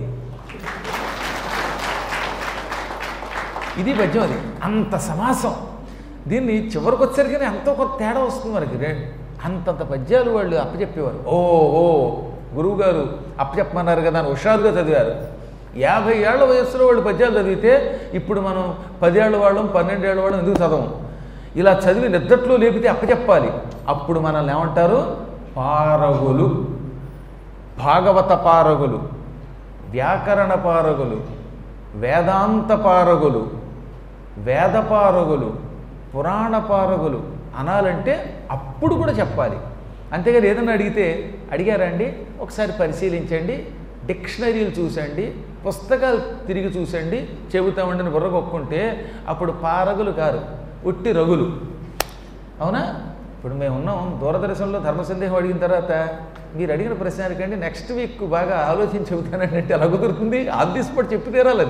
ఇది పద్యం అది అంత సమాసం దీన్ని చివరికి వచ్చేసరికి ఎంతో కొంత తేడా వస్తుంది మనకి రే- అంతంత పద్యాలు వాళ్ళు అప్పచెప్పేవారు ఓ ఓ గురువుగారు అప్పచెప్పమన్నారు కదా అని హుషారుగా చదివారు యాభై ఏళ్ల వయస్సులో వాళ్ళు పద్యాలు చదివితే ఇప్పుడు మనం పదేళ్ల వాళ్ళం పన్నెండేళ్ల వాళ్ళం ఎందుకు చదవం ఇలా చదివి నిద్దట్లో లేపితే అప్పచెప్పాలి అప్పుడు మనల్ని ఏమంటారు పారగులు భాగవత పారగులు వ్యాకరణ పారగులు వేదాంత పారగులు వేద పారగులు పురాణ పారగులు అనాలంటే అప్పుడు కూడా చెప్పాలి అంతేగాని ఏదన్నా అడిగితే అడిగారండి ఒకసారి పరిశీలించండి డిక్షనరీలు చూసండి పుస్తకాలు తిరిగి చూసండి చెబుతామండి అని బుర్రకొక్కుంటే అప్పుడు పారగులు కారు ఉట్టి రగులు అవునా ఇప్పుడు మేము ఉన్నాం దూరదర్శన్లో ధర్మ సందేహం అడిగిన తర్వాత మీరు అడిగిన ప్రశ్నానికండి నెక్స్ట్ వీక్ బాగా ఆలోచించి చెబుతానంటే ఎలా కుదురుతుంది ఆన్ ది స్పాట్ చెప్పి తీరాలి అది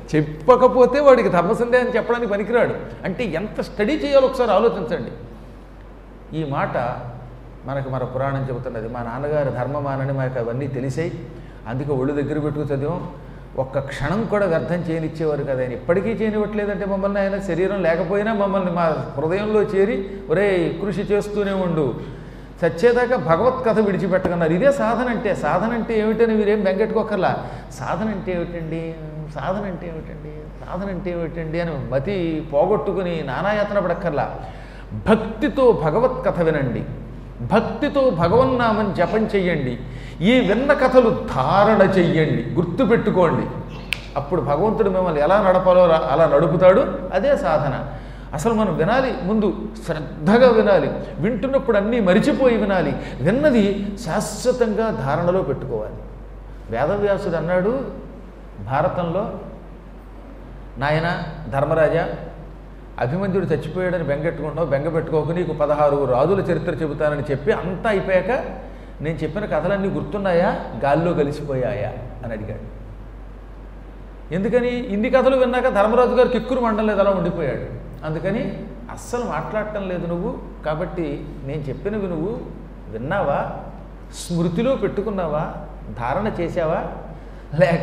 చెప్పకపోతే వాడికి ధర్మ సందేహం చెప్పడానికి పనికిరాడు అంటే ఎంత స్టడీ చేయాలో ఒకసారి ఆలోచించండి ఈ మాట మనకు మన పురాణం చెబుతున్నది మా నాన్నగారు ధర్మమానని మాకు అవన్నీ తెలిసాయి అందుకే ఒళ్ళు దగ్గర పెట్టుకు చదివాం ఒక్క క్షణం కూడా వ్యర్థం చేయనిచ్చేవారు కదా ఆయన ఇప్పటికీ చేయనివ్వట్లేదంటే మమ్మల్ని ఆయన శరీరం లేకపోయినా మమ్మల్ని మా హృదయంలో చేరి ఒరే కృషి చేస్తూనే ఉండు చచ్చేదాకా భగవత్ కథ విడిచిపెట్టకున్నారు ఇదే సాధన అంటే సాధన అంటే ఏమిటని మీరేం బెంగెట్టుకోకర్లా సాధన అంటే ఏమిటండి సాధన అంటే ఏమిటండి సాధన అంటే ఏమిటండి అని మతి పోగొట్టుకుని నానాయాతన పడక్కర్లా భక్తితో భగవత్ కథ వినండి భక్తితో భగవన్నామం జపం చెయ్యండి ఈ విన్న కథలు ధారణ చెయ్యండి గుర్తుపెట్టుకోండి అప్పుడు భగవంతుడు మిమ్మల్ని ఎలా నడపాలో రా- అలా నడుపుతాడు అదే సాధన అసలు మనం వినాలి ముందు శ్రద్ధగా వినాలి వింటున్నప్పుడు అన్నీ మరిచిపోయి వినాలి విన్నది శాశ్వతంగా ధారణలో పెట్టుకోవాలి వేదవ్యాసుడు అన్నాడు భారతంలో నాయన ధర్మరాజా అభిమన్యుడు చచ్చిపోయాడని బెంగెట్టుకుంటావు బెంగ పెట్టుకోకు నీకు పదహారు రాజుల చరిత్ర చెబుతానని చెప్పి అంతా అయిపోయాక నేను చెప్పిన కథలన్నీ గుర్తున్నాయా గాల్లో కలిసిపోయాయా అని అడిగాడు ఎందుకని ఇన్ని కథలు విన్నాక ధర్మరాజు గారు కిక్కురు మండలేదు అలా ఉండిపోయాడు అందుకని అస్సలు మాట్లాడటం లేదు నువ్వు కాబట్టి నేను చెప్పినవి నువ్వు విన్నావా స్మృతిలో పెట్టుకున్నావా ధారణ చేశావా లేక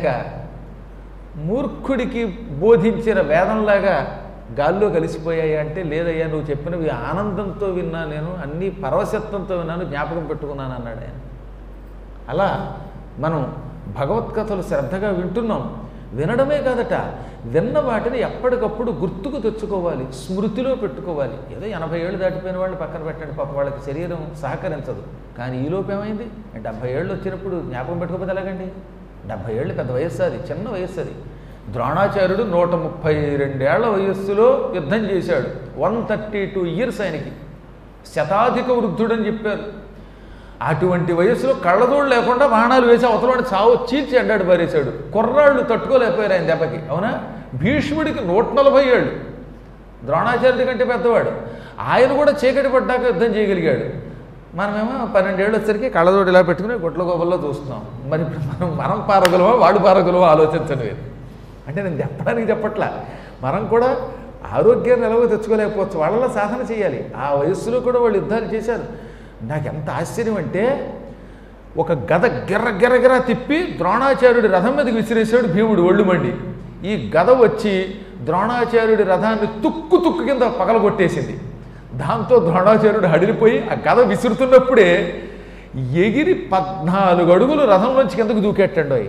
మూర్ఖుడికి బోధించిన వేదంలాగా గాల్లో కలిసిపోయాయి అంటే లేదయ్యా నువ్వు చెప్పినవి ఆనందంతో విన్నా నేను అన్నీ పరవశత్వంతో విన్నాను జ్ఞాపకం పెట్టుకున్నాను అన్నాడు ఆయన అలా మనం భగవత్కథలు శ్రద్ధగా వింటున్నాం వినడమే కాదట విన్న వాటిని ఎప్పటికప్పుడు గుర్తుకు తెచ్చుకోవాలి స్మృతిలో పెట్టుకోవాలి ఏదో ఎనభై ఏళ్ళు దాటిపోయిన వాళ్ళు పక్కన పెట్టండి పాప వాళ్ళకి శరీరం సహకరించదు కానీ ఈలోపు ఏమైంది డెబ్భై ఏళ్ళు వచ్చినప్పుడు జ్ఞాపకం పెట్టుకోకపోతే ఎలాగండి డెబ్భై ఏళ్ళు పెద్ద వయస్సు అది చిన్న వయస్సు అది ద్రోణాచార్యుడు నూట ముప్పై రెండేళ్ల వయస్సులో యుద్ధం చేశాడు వన్ థర్టీ టూ ఇయర్స్ ఆయనకి శతాధిక వృద్ధుడని చెప్పారు అటువంటి వయసులో కళ్ళదోడు లేకుండా బాణాలు వేసి అవతలవాడు చావు చీల్చి అడ్డాడు పారేశాడు కుర్రాళ్ళు తట్టుకోలేకపోయారు ఆయన దెబ్బకి అవునా భీష్ముడికి నూట నలభై ఏళ్ళు ద్రోణాచార్యుడి కంటే పెద్దవాడు ఆయన కూడా చీకటి పడ్డాక యుద్ధం చేయగలిగాడు మనమేమో పన్నెండేళ్ళు వచ్చేసరికి కళ్ళదోడు ఇలా పెట్టుకుని గుట్ల గోపల్లో చూస్తున్నాం మరి ఇప్పుడు మనం మనం పారగలమో వాడు పారగలమో ఆలోచించండి మీరు అంటే నేను చెప్పడానికి చెప్పట్లా మనం కూడా ఆరోగ్యాన్ని ఎలాగో తెచ్చుకోలేకపోవచ్చు వాళ్ళలో సాధన చేయాలి ఆ వయస్సులో కూడా వాళ్ళు యుద్ధాలు చేశారు నాకు ఎంత ఆశ్చర్యం అంటే ఒక గద గిర్ర గిర్ర గిర్ర తిప్పి ద్రోణాచార్యుడి రథం మీదకి విసిరేసాడు భీముడు ఒళ్ళు మండి ఈ గద వచ్చి ద్రోణాచార్యుడి రథాన్ని తుక్కు తుక్కు కింద పగలగొట్టేసింది దాంతో ద్రోణాచార్యుడు హడిలిపోయి ఆ గద విసురుతున్నప్పుడే ఎగిరి పద్నాలుగు అడుగులు రథంలోంచి కిందకు దూకెట్టండి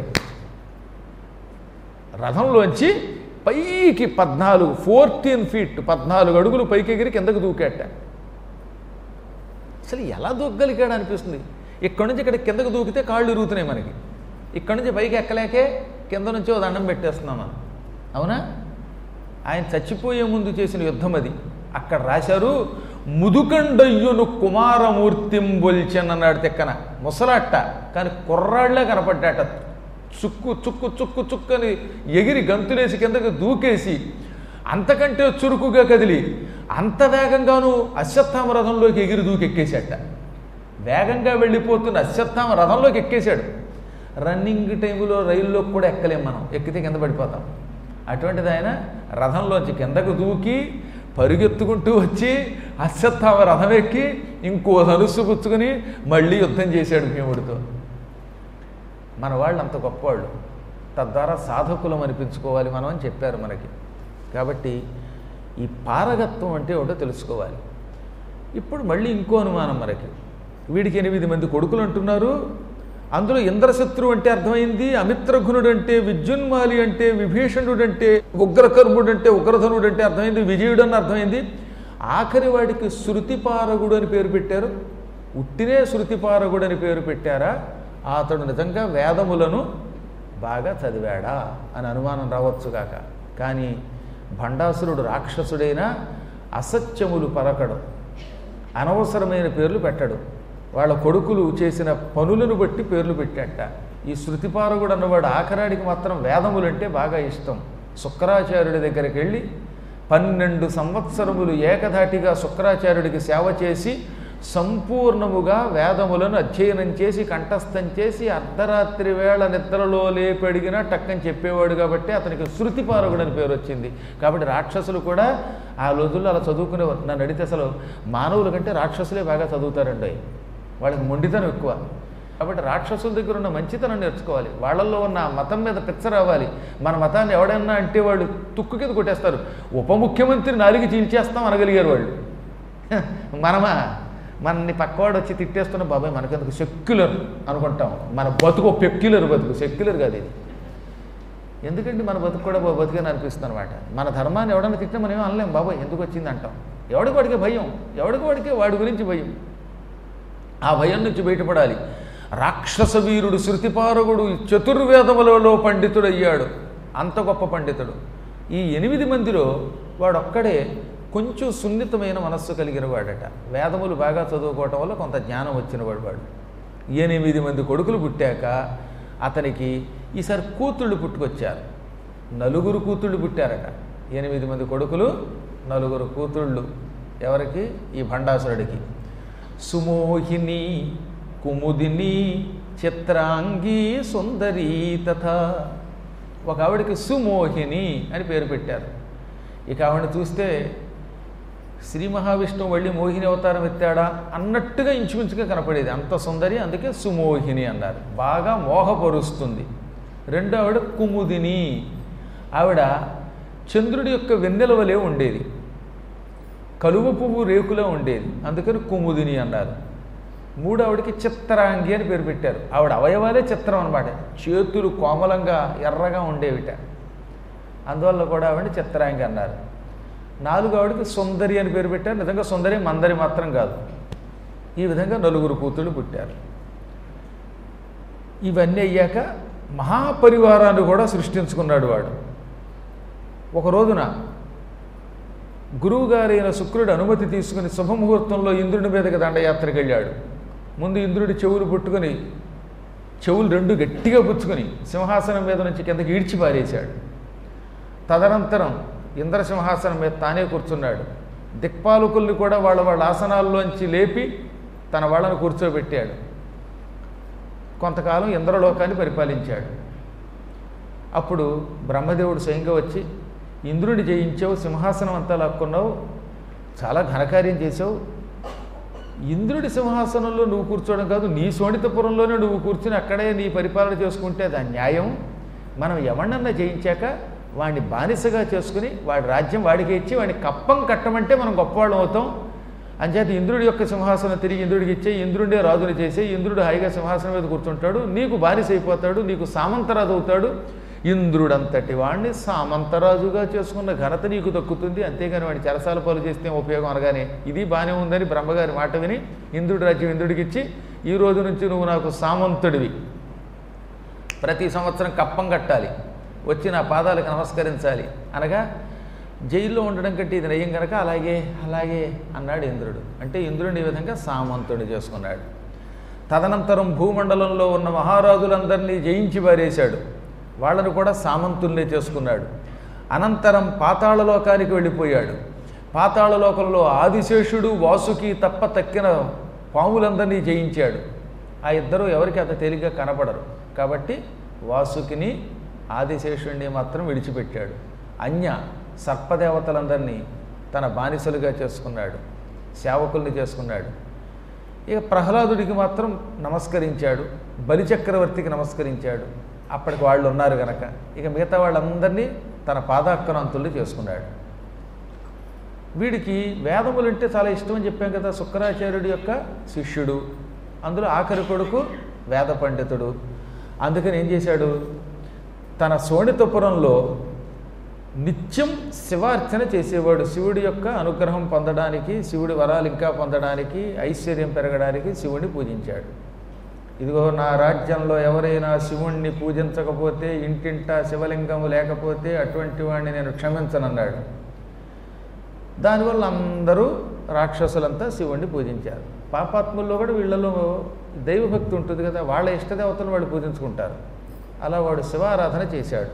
రథంలోంచి పైకి పద్నాలుగు ఫోర్టీన్ ఫీట్ పద్నాలుగు అడుగులు పైకి ఎగిరి కిందకు దూకేట అసలు ఎలా దూకగలిగాడు అనిపిస్తుంది ఇక్కడి నుంచి ఇక్కడ కిందకు దూకితే కాళ్ళు ఇరుగుతున్నాయి మనకి ఇక్కడి నుంచి పైకి ఎక్కలేకే కింద నుంచి ఓ దండం పెట్టేస్తున్నాం మనం అవునా ఆయన చచ్చిపోయే ముందు చేసిన యుద్ధం అది అక్కడ రాశారు ముదుకండయ్యును కుమారమూర్తిం బొల్చెన్ అన్నాడు తెక్కన ముసలాట్ట కానీ కుర్రాళ్లే కనపడ్డాట చుక్కు చుక్కు చుక్కు చుక్కని ఎగిరి గంతులేసి కిందకి దూకేసి అంతకంటే చురుకుగా కదిలి అంత వేగంగాను అశ్వత్థామ రథంలోకి ఎగిరి దూకెక్కేశాట వేగంగా వెళ్ళిపోతున్న అశ్వత్థామ రథంలోకి ఎక్కేశాడు రన్నింగ్ టైంలో రైల్లో కూడా ఎక్కలేం మనం ఎక్కితే కింద పడిపోతాం అటువంటిది ఆయన రథంలోంచి కిందకు దూకి పరుగెత్తుకుంటూ వచ్చి అశ్వత్థామ రథం ఎక్కి ఇంకో ధనుస్సు పుచ్చుకుని మళ్ళీ యుద్ధం చేశాడు భీముడితో మన వాళ్ళు అంత గొప్పవాళ్ళు తద్వారా సాధకులం అనిపించుకోవాలి మనం అని చెప్పారు మనకి కాబట్టి ఈ పారగత్వం అంటే ఏమిటో తెలుసుకోవాలి ఇప్పుడు మళ్ళీ ఇంకో అనుమానం మనకి వీడికి ఎనిమిది మంది కొడుకులు అంటున్నారు అందులో ఇంద్రశత్రువు అంటే అర్థమైంది అమిత్రఘునుడు అంటే విద్యున్మాలి అంటే విభీషణుడు అంటే ఉగ్రకర్ముడు అంటే ఉగ్రధనుడు అంటే అర్థమైంది విజయుడు అని అర్థమైంది ఆఖరి వాడికి శృతిపారగుడు అని పేరు పెట్టారు ఉట్టినే శృతిపారగుడు అని పేరు పెట్టారా అతడు నిజంగా వేదములను బాగా చదివాడా అని అనుమానం రావచ్చు కాక కానీ భండాసురుడు రాక్షసుడైనా అసత్యములు పలకడం అనవసరమైన పేర్లు పెట్టడు వాళ్ళ కొడుకులు చేసిన పనులను బట్టి పేర్లు పెట్టాట ఈ శృతిపారగుడు అన్నవాడు ఆఖరాడికి మాత్రం వేదములంటే బాగా ఇష్టం శుక్రాచార్యుడి దగ్గరికి వెళ్ళి పన్నెండు సంవత్సరములు ఏకధాటిగా శుక్రాచార్యుడికి సేవ చేసి సంపూర్ణముగా వేదములను అధ్యయనం చేసి కంఠస్థం చేసి అర్ధరాత్రి వేళ నిద్రలో లేపడిగినా టక్కని చెప్పేవాడు కాబట్టి అతనికి శృతిపారకుడు అని పేరు వచ్చింది కాబట్టి రాక్షసులు కూడా ఆ రోజుల్లో అలా చదువుకునేవారు నన్ను అడిగితే అసలు మానవుల కంటే రాక్షసులే బాగా చదువుతారండి వాళ్ళకి మొండితనం ఎక్కువ కాబట్టి రాక్షసుల దగ్గర ఉన్న మంచితనం నేర్చుకోవాలి వాళ్ళల్లో ఉన్న ఆ మతం మీద పిచ్చ రావాలి మన మతాన్ని ఎవడన్నా అంటే వాళ్ళు తుక్కు కింద కొట్టేస్తారు ఉప ముఖ్యమంత్రి నాలుగు చీల్చేస్తాం అనగలిగారు వాళ్ళు హ, మనమా మనని పక్కవాడు వచ్చి తిట్టేస్తున్న బాబాయ్ మనకెందుకు సెక్యులర్ అనుకుంటాం మన బతుకు పెక్యులర్ బతుకు సెక్యులర్ కాదు ఇది ఎందుకండి మన బతుకు కూడా బతుకని అనిపిస్తుంది అనమాట మన ధర్మాన్ని ఎవడన్నా తిట్టినా మనం ఏం అనలేం బాబాయ్ ఎందుకు వచ్చింది అంటాం ఎవడికి వాడికే భయం ఎవడికి వాడికే వాడి గురించి భయం ఆ భయం నుంచి బయటపడాలి రాక్షస వీరుడు శృతిపారగుడు చతుర్వేదములలో పండితుడయ్యాడు అంత గొప్ప పండితుడు ఈ ఎనిమిది మందిలో వాడొక్కడే కొంచెం సున్నితమైన మనస్సు కలిగిన వాడట వేదములు బాగా చదువుకోవటం వల్ల కొంత జ్ఞానం వచ్చినవాడు వాడు ఎనిమిది మంది కొడుకులు పుట్టాక అతనికి ఈసారి కూతుళ్ళు పుట్టుకొచ్చారు నలుగురు కూతుళ్ళు పుట్టారట ఎనిమిది మంది కొడుకులు నలుగురు కూతుళ్ళు ఎవరికి ఈ భండాసురుడికి సుమోహిని కుముదిని చిత్రాంగి సుందరి తథా ఒక ఆవిడకి సుమోహిని అని పేరు పెట్టారు ఇక ఆవిడని చూస్తే శ్రీ మహావిష్ణువు వెళ్ళి మోహిని అవతారం ఎత్తాడా అన్నట్టుగా ఇంచుమించుగా కనపడేది అంత సుందరి అందుకే సుమోహిని అన్నారు బాగా మోహపరుస్తుంది రెండో ఆవిడ కుముదిని ఆవిడ చంద్రుడి యొక్క వెన్నెల వలె ఉండేది కలువ పువ్వు రేకులో ఉండేది అందుకని కుముదిని అన్నారు మూడవడికి చిత్రాంగి అని పేరు పెట్టారు ఆవిడ అవయవాలే చిత్రం అనమాట చేతులు కోమలంగా ఎర్రగా ఉండేవిట అందువల్ల కూడా ఆవిడ చిత్రాంగి అన్నారు నాలుగు ఆవిడకి సుందరి అని పేరు పెట్టారు నిజంగా సుందరి మందరి మాత్రం కాదు ఈ విధంగా నలుగురు కూతుళ్ళు పుట్టారు ఇవన్నీ అయ్యాక మహాపరివారాన్ని కూడా సృష్టించుకున్నాడు వాడు ఒక రోజున గురువుగారైన శుక్రుడు అనుమతి తీసుకుని శుభముహూర్తంలో ఇంద్రుడి మీదకి దండయాత్రకు వెళ్ళాడు ముందు ఇంద్రుడి చెవులు పుట్టుకొని చెవులు రెండు గట్టిగా పుచ్చుకొని సింహాసనం మీద నుంచి కిందకి ఈడ్చి పారేశాడు తదనంతరం ఇంద్ర సింహాసనం మీద తానే కూర్చున్నాడు దిక్పాలకుల్ని కూడా వాళ్ళ వాళ్ళ ఆసనాల్లోంచి లేపి తన వాళ్ళను కూర్చోబెట్టాడు కొంతకాలం ఇంద్రలోకాన్ని పరిపాలించాడు అప్పుడు బ్రహ్మదేవుడు స్వయంగా వచ్చి ఇంద్రుడి జయించావు సింహాసనం అంతా లాక్కున్నావు చాలా ఘనకార్యం చేసావు ఇంద్రుడి సింహాసనంలో నువ్వు కూర్చోవడం కాదు నీ శోణితపురంలోనే నువ్వు కూర్చుని అక్కడే నీ పరిపాలన చేసుకుంటే అది న్యాయం మనం ఎవరినన్నా జయించాక వాడిని బానిసగా చేసుకుని వాడి రాజ్యం వాడికి ఇచ్చి వాడిని కప్పం కట్టమంటే మనం గొప్పవాళ్ళం అవుతాం అంచేత ఇంద్రుడి యొక్క సింహాసనం తిరిగి ఇంద్రుడికి ఇచ్చే ఇంద్రుడే రాజుని చేసే ఇంద్రుడు హాయిగా సింహాసనం మీద కూర్చుంటాడు నీకు బానిస అయిపోతాడు నీకు సామంతరాజు అవుతాడు ఇంద్రుడంతటి వాడిని సామంతరాజుగా చేసుకున్న ఘనత నీకు దక్కుతుంది అంతేగాని వాడిని చెరసాల పాలు చేస్తే ఉపయోగం అనగానే ఇది బాగానే ఉందని బ్రహ్మగారి మాట విని ఇంద్రుడి రాజ్యం ఇంద్రుడికి ఇచ్చి ఈ రోజు నుంచి నువ్వు నాకు సామంతుడివి ప్రతి సంవత్సరం కప్పం కట్టాలి వచ్చి నా పాదాలకు నమస్కరించాలి అనగా జైల్లో ఉండడం కంటే ఇది నయ్యం కనుక అలాగే అలాగే అన్నాడు ఇంద్రుడు అంటే ఇంద్రుడిని ఈ విధంగా సామంతుడిని చేసుకున్నాడు తదనంతరం భూమండలంలో ఉన్న మహారాజులందరినీ జయించి పారేశాడు వాళ్ళను కూడా సామంతుల్నే చేసుకున్నాడు అనంతరం పాతాళలోకానికి వెళ్ళిపోయాడు పాతాళలోకంలో ఆదిశేషుడు వాసుకి తప్ప తక్కిన పాములందరినీ జయించాడు ఆ ఇద్దరు ఎవరికి అంత తేలిగ్గా కనపడరు కాబట్టి వాసుకిని ఆదిశేషుడిని మాత్రం విడిచిపెట్టాడు అన్య సర్పదేవతలందరినీ తన బానిసలుగా చేసుకున్నాడు సేవకుల్ని చేసుకున్నాడు ఇక ప్రహ్లాదుడికి మాత్రం నమస్కరించాడు బలిచక్రవర్తికి నమస్కరించాడు అప్పటికి వాళ్ళు ఉన్నారు గనక ఇక మిగతా వాళ్ళందరినీ తన పాదాక్కనంతుల్ని చేసుకున్నాడు వీడికి వేదములు అంటే చాలా ఇష్టం అని చెప్పాం కదా శుక్రాచార్యుడి యొక్క శిష్యుడు అందులో ఆఖరి కొడుకు వేద పండితుడు అందుకని ఏం చేశాడు తన శోణితపురంలో నిత్యం శివార్చన చేసేవాడు శివుడి యొక్క అనుగ్రహం పొందడానికి శివుడి వరాలు ఇంకా పొందడానికి ఐశ్వర్యం పెరగడానికి శివుడిని పూజించాడు ఇదిగో నా రాజ్యంలో ఎవరైనా శివుణ్ణి పూజించకపోతే ఇంటింటా శివలింగం లేకపోతే అటువంటి వాడిని నేను క్షమించనన్నాడు దానివల్ల అందరూ రాక్షసులంతా శివుణ్ణి పూజించారు పాపాత్ముల్లో కూడా వీళ్ళలో దైవభక్తి ఉంటుంది కదా వాళ్ళ ఇష్టదేవతలను వాడు పూజించుకుంటారు అలా వాడు శివారాధన చేశాడు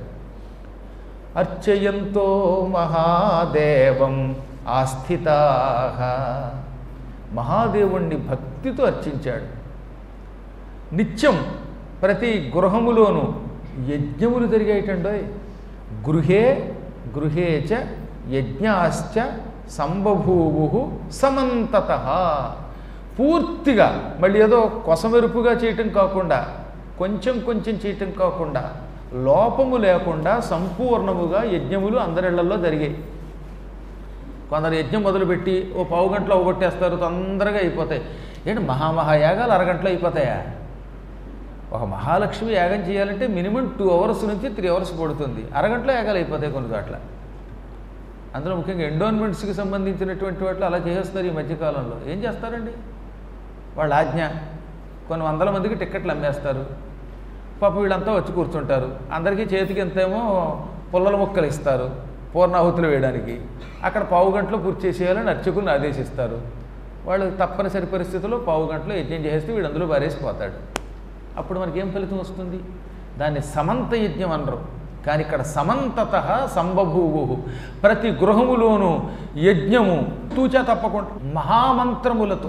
అర్చయంతో మహాదేవం ఆస్థితా మహాదేవుణ్ణి భక్తితో అర్చించాడు నిత్యం ప్రతి గృహములోనూ యజ్ఞములు జరిగేటండోయ్ గృహే గృహే చ యజ్ఞాశ్చ సంబభూవు సమంతత పూర్తిగా మళ్ళీ ఏదో కొసమెరుపుగా చేయటం కాకుండా కొంచెం కొంచెం చేయటం కాకుండా లోపము లేకుండా సంపూర్ణముగా యజ్ఞములు అందరిళ్లలో జరిగాయి కొందరు యజ్ఞం మొదలుపెట్టి ఓ పావు గంటలో అవగొట్టేస్తారు తొందరగా అయిపోతాయి ఏంటి మహామహాయాగాలు అరగంటలో అయిపోతాయా ఒక మహాలక్ష్మి యాగం చేయాలంటే మినిమం టూ అవర్స్ నుంచి త్రీ అవర్స్ పడుతుంది అరగంటలో యాగాలు అయిపోతాయి కొన్ని చోట్ల అందులో ముఖ్యంగా ఎండోన్మెంట్స్కి సంబంధించినటువంటి వాటిలో అలా చేసేస్తారు ఈ మధ్యకాలంలో ఏం చేస్తారండి వాళ్ళ ఆజ్ఞ కొన్ని వందల మందికి టిక్కెట్లు అమ్మేస్తారు పాప వీళ్ళంతా వచ్చి కూర్చుంటారు అందరికీ చేతికి ఎంతేమో పుల్లల ముక్కలు ఇస్తారు పూర్ణాహుతులు వేయడానికి అక్కడ పావు గంటలో పూర్తి చేసేయాలని అర్చకులను ఆదేశిస్తారు వాళ్ళు తప్పనిసరి పరిస్థితుల్లో పావు గంటలో యజ్ఞం చేస్తే వీడు అందులో పారేసిపోతాడు అప్పుడు మనకి ఏం ఫలితం వస్తుంది దాన్ని సమంత యజ్ఞం అనరు కానీ ఇక్కడ సమంతత సంబభూవు ప్రతి గృహములోనూ యజ్ఞము తూచా తప్పకుండా మహామంత్రములతో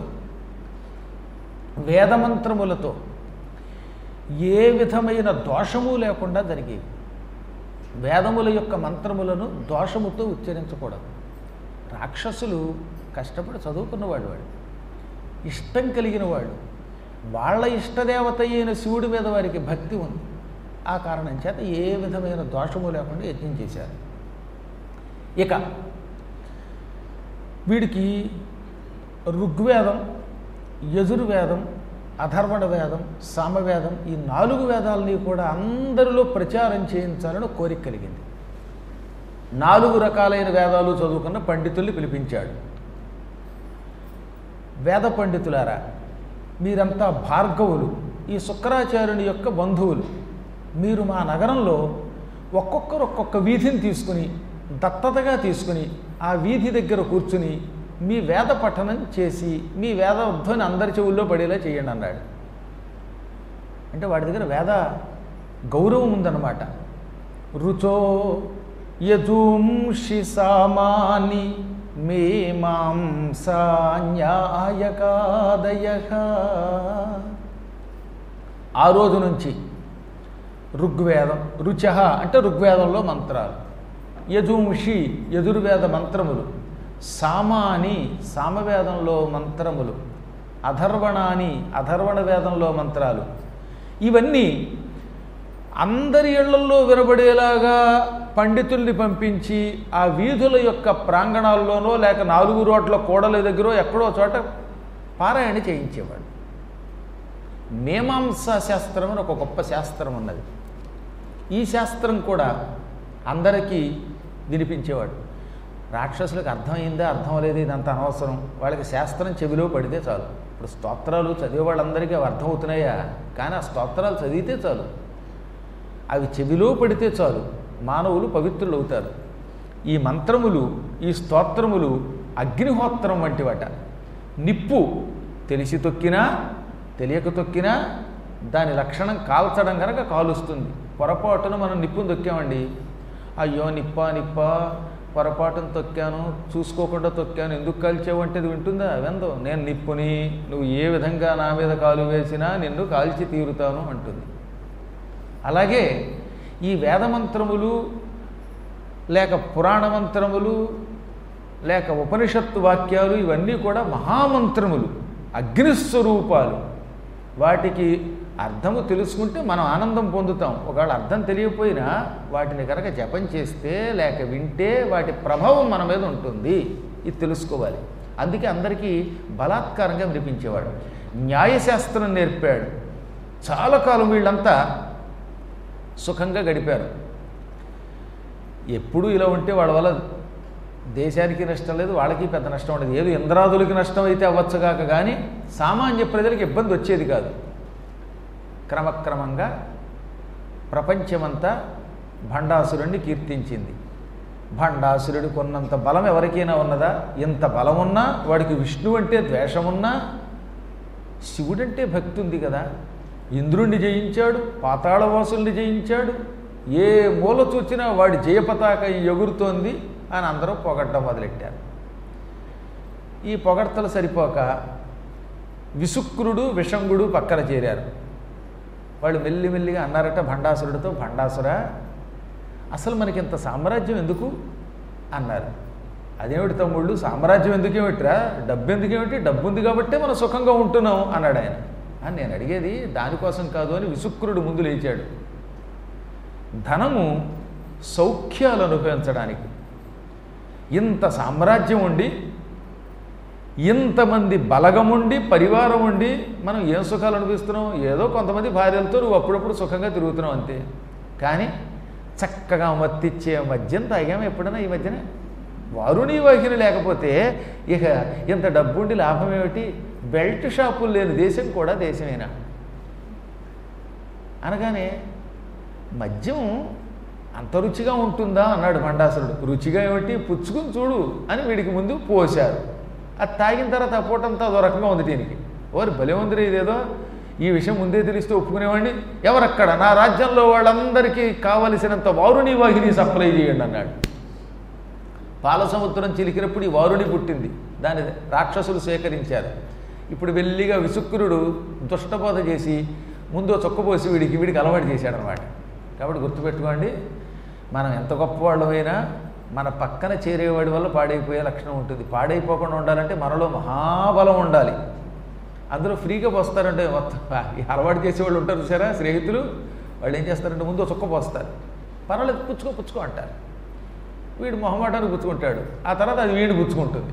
వేదమంత్రములతో ఏ విధమైన దోషము లేకుండా జరిగేవి వేదముల యొక్క మంత్రములను దోషముతో ఉచ్చరించకూడదు రాక్షసులు కష్టపడి చదువుకున్నవాడు వాడు ఇష్టం కలిగిన వాడు వాళ్ళ ఇష్టదేవత అయిన శివుడి మీద వారికి భక్తి ఉంది ఆ కారణం చేత ఏ విధమైన దోషము లేకుండా యజ్ఞం చేశారు ఇక వీడికి ఋగ్వేదం యజుర్వేదం అధర్వణ వేదం సామవేదం ఈ నాలుగు వేదాలని కూడా అందరిలో ప్రచారం చేయించాలని కోరిక కలిగింది నాలుగు రకాలైన వేదాలు చదువుకున్న పండితుల్ని పిలిపించాడు వేద పండితులారా మీరంతా భార్గవులు ఈ శుక్రాచార్యుని యొక్క బంధువులు మీరు మా నగరంలో ఒక్కొక్కరు ఒక్కొక్క వీధిని తీసుకుని దత్తతగా తీసుకుని ఆ వీధి దగ్గర కూర్చుని మీ వేద పఠనం చేసి మీ వేద ధ్వని అందరి చెవుల్లో పడేలా చేయండి అన్నాడు అంటే వాడి దగ్గర వేద గౌరవం ఉందన్నమాట రుచో యజూంషి సామాని మే మాంసాన్యాయకాదయ ఆ రోజు నుంచి ఋగ్వేదం రుచ అంటే ఋగ్వేదంలో మంత్రాలు యజుంషి యజుర్వేద మంత్రములు సామాని సామవేదంలో మంత్రములు అధర్వణాని అధర్వణ వేదంలో మంత్రాలు ఇవన్నీ అందరి ఇళ్లల్లో వినబడేలాగా పండితుల్ని పంపించి ఆ వీధుల యొక్క ప్రాంగణాల్లోనో లేక నాలుగు రోడ్ల కోడల దగ్గర ఎక్కడో చోట పారాయణ చేయించేవాడు మీమాంసా శాస్త్రం అని ఒక గొప్ప శాస్త్రం ఉన్నది ఈ శాస్త్రం కూడా అందరికీ వినిపించేవాడు రాక్షసులకు అర్థమైందా అర్థం లేదు ఇదంత అనవసరం వాళ్ళకి శాస్త్రం చెవిలో పడితే చాలు ఇప్పుడు స్తోత్రాలు చదివే వాళ్ళందరికీ అవి అర్థమవుతున్నాయా కానీ ఆ స్తోత్రాలు చదివితే చాలు అవి చెవిలో పడితే చాలు మానవులు పవిత్రులు అవుతారు ఈ మంత్రములు ఈ స్తోత్రములు అగ్నిహోత్రం వంటివట నిప్పు తెలిసి తొక్కినా తెలియక తొక్కినా దాని లక్షణం కాల్చడం కనుక కాలుస్తుంది పొరపాటున మనం నిప్పును తొక్కామండి అయ్యో నిప్ప నిప్ప పొరపాటును తొక్కాను చూసుకోకుండా తొక్కాను ఎందుకు కాల్చావు అంటే అది వింటుందా వెందో నేను నిప్పుని నువ్వు ఏ విధంగా నా మీద కాలు వేసినా నిన్ను కాల్చి తీరుతాను అంటుంది అలాగే ఈ వేదమంత్రములు లేక పురాణ మంత్రములు లేక ఉపనిషత్తు వాక్యాలు ఇవన్నీ కూడా మహామంత్రములు అగ్నిస్వరూపాలు వాటికి అర్థము తెలుసుకుంటే మనం ఆనందం పొందుతాం ఒకవేళ అర్థం తెలియకపోయినా వాటిని కనుక జపం చేస్తే లేక వింటే వాటి ప్రభావం మన మీద ఉంటుంది ఇది తెలుసుకోవాలి అందుకే అందరికీ బలాత్కారంగా వినిపించేవాడు న్యాయశాస్త్రం నేర్పాడు చాలా కాలం వీళ్ళంతా సుఖంగా గడిపారు ఎప్పుడూ ఇలా ఉంటే వాళ్ళ వల్ల దేశానికి నష్టం లేదు వాళ్ళకి పెద్ద నష్టం ఉండదు ఏదో ఇంద్రాదులకి నష్టం అయితే అవ్వచ్చుగాక కానీ సామాన్య ప్రజలకు ఇబ్బంది వచ్చేది కాదు క్రమక్రమంగా ప్రపంచమంతా భండాసురుణ్ణి కీర్తించింది భండాసురుడు కొన్నంత బలం ఎవరికైనా ఉన్నదా ఇంత బలం ఉన్నా వాడికి విష్ణువు అంటే ద్వేషమున్నా శివుడంటే భక్తి ఉంది కదా ఇంద్రుణ్ణి జయించాడు పాతాళవాసుల్ని జయించాడు ఏ మూల చూచినా వాడి జయపతాక ఎగురుతోంది అని అందరూ పొగడ్డం మొదలెట్టారు ఈ పొగడ్తలు సరిపోక విసుక్రుడు విషంగుడు పక్కన చేరారు వాళ్ళు మెల్లిమెల్లిగా అన్నారట భండాసురుడితో భండాసురా అసలు మనకి ఇంత సామ్రాజ్యం ఎందుకు అన్నారు అదేమిటి తమ్ముళ్ళు సామ్రాజ్యం ఎందుకేమిట్రా డబ్బు ఎందుకేమిటి డబ్బు ఉంది కాబట్టే మనం సుఖంగా ఉంటున్నాం అన్నాడు ఆయన "ఆ, నేను అడిగేది దానికోసం కాదు అని విసుక్రుడు ముందు లేచాడు ధనము సౌఖ్యాలు అనుభవించడానికి ఇంత సామ్రాజ్యం ఉండి ఇంతమంది బలగం ఉండి పరివారం ఉండి మనం ఏం సుఖాలు అనిపిస్తున్నాం ఏదో కొంతమంది భార్యలతో నువ్వు అప్పుడప్పుడు సుఖంగా తిరుగుతున్నావు అంతే కానీ చక్కగా మత్తిచ్చే మద్యం తాగాము ఎప్పుడైనా ఈ మధ్యన వారుని వాహిని లేకపోతే ఇక ఇంత డబ్బు ఉండి లాభం ఏమిటి బెల్ట్ షాపులు లేని దేశం కూడా దేశమేనా అనగానే మద్యం అంత రుచిగా ఉంటుందా అన్నాడు భండాసురుడు రుచిగా ఏమిటి పుచ్చుకుని చూడు అని వీడికి ముందు పోశారు అది తాగిన తర్వాత ఆ పూటంతా అదో రకంగా ఉంది దీనికి ఓరి భలే ఉంది ఇదేదో ఈ విషయం ముందే తెలిస్తే ఒప్పుకునేవాడిని ఎవరక్కడ నా రాజ్యంలో వాళ్ళందరికీ కావలసినంత వారుని వాహిని సప్లై చేయండి అన్నాడు పాల సముద్రం చిలికినప్పుడు ఈ వారుని పుట్టింది దాన్ని రాక్షసులు సేకరించారు ఇప్పుడు వెల్లిగా విసుక్రుడు దుష్టబోధ చేసి ముందు చొక్కబోసి వీడికి వీడికి అలవాటు చేశాడనమాట కాబట్టి గుర్తుపెట్టుకోండి మనం ఎంత గొప్పవాళ్ళమైనా మన పక్కన చేరేవాడి వల్ల పాడైపోయే లక్షణం ఉంటుంది పాడైపోకుండా ఉండాలంటే మనలో మహాబలం ఉండాలి అందులో ఫ్రీగా పోస్తారంటే మొత్తం ఈ అలవాటు చేసేవాళ్ళు ఉంటారు చూసారా స్నేహితులు వాళ్ళు ఏం చేస్తారంటే ముందు చుక్క పోస్తారు పర్వాలేదు పుచ్చుకో పుచ్చుకో అంటారు వీడు మొహమాటాన్ని పుచ్చుకుంటాడు ఆ తర్వాత అది వీడు పుచ్చుకుంటుంది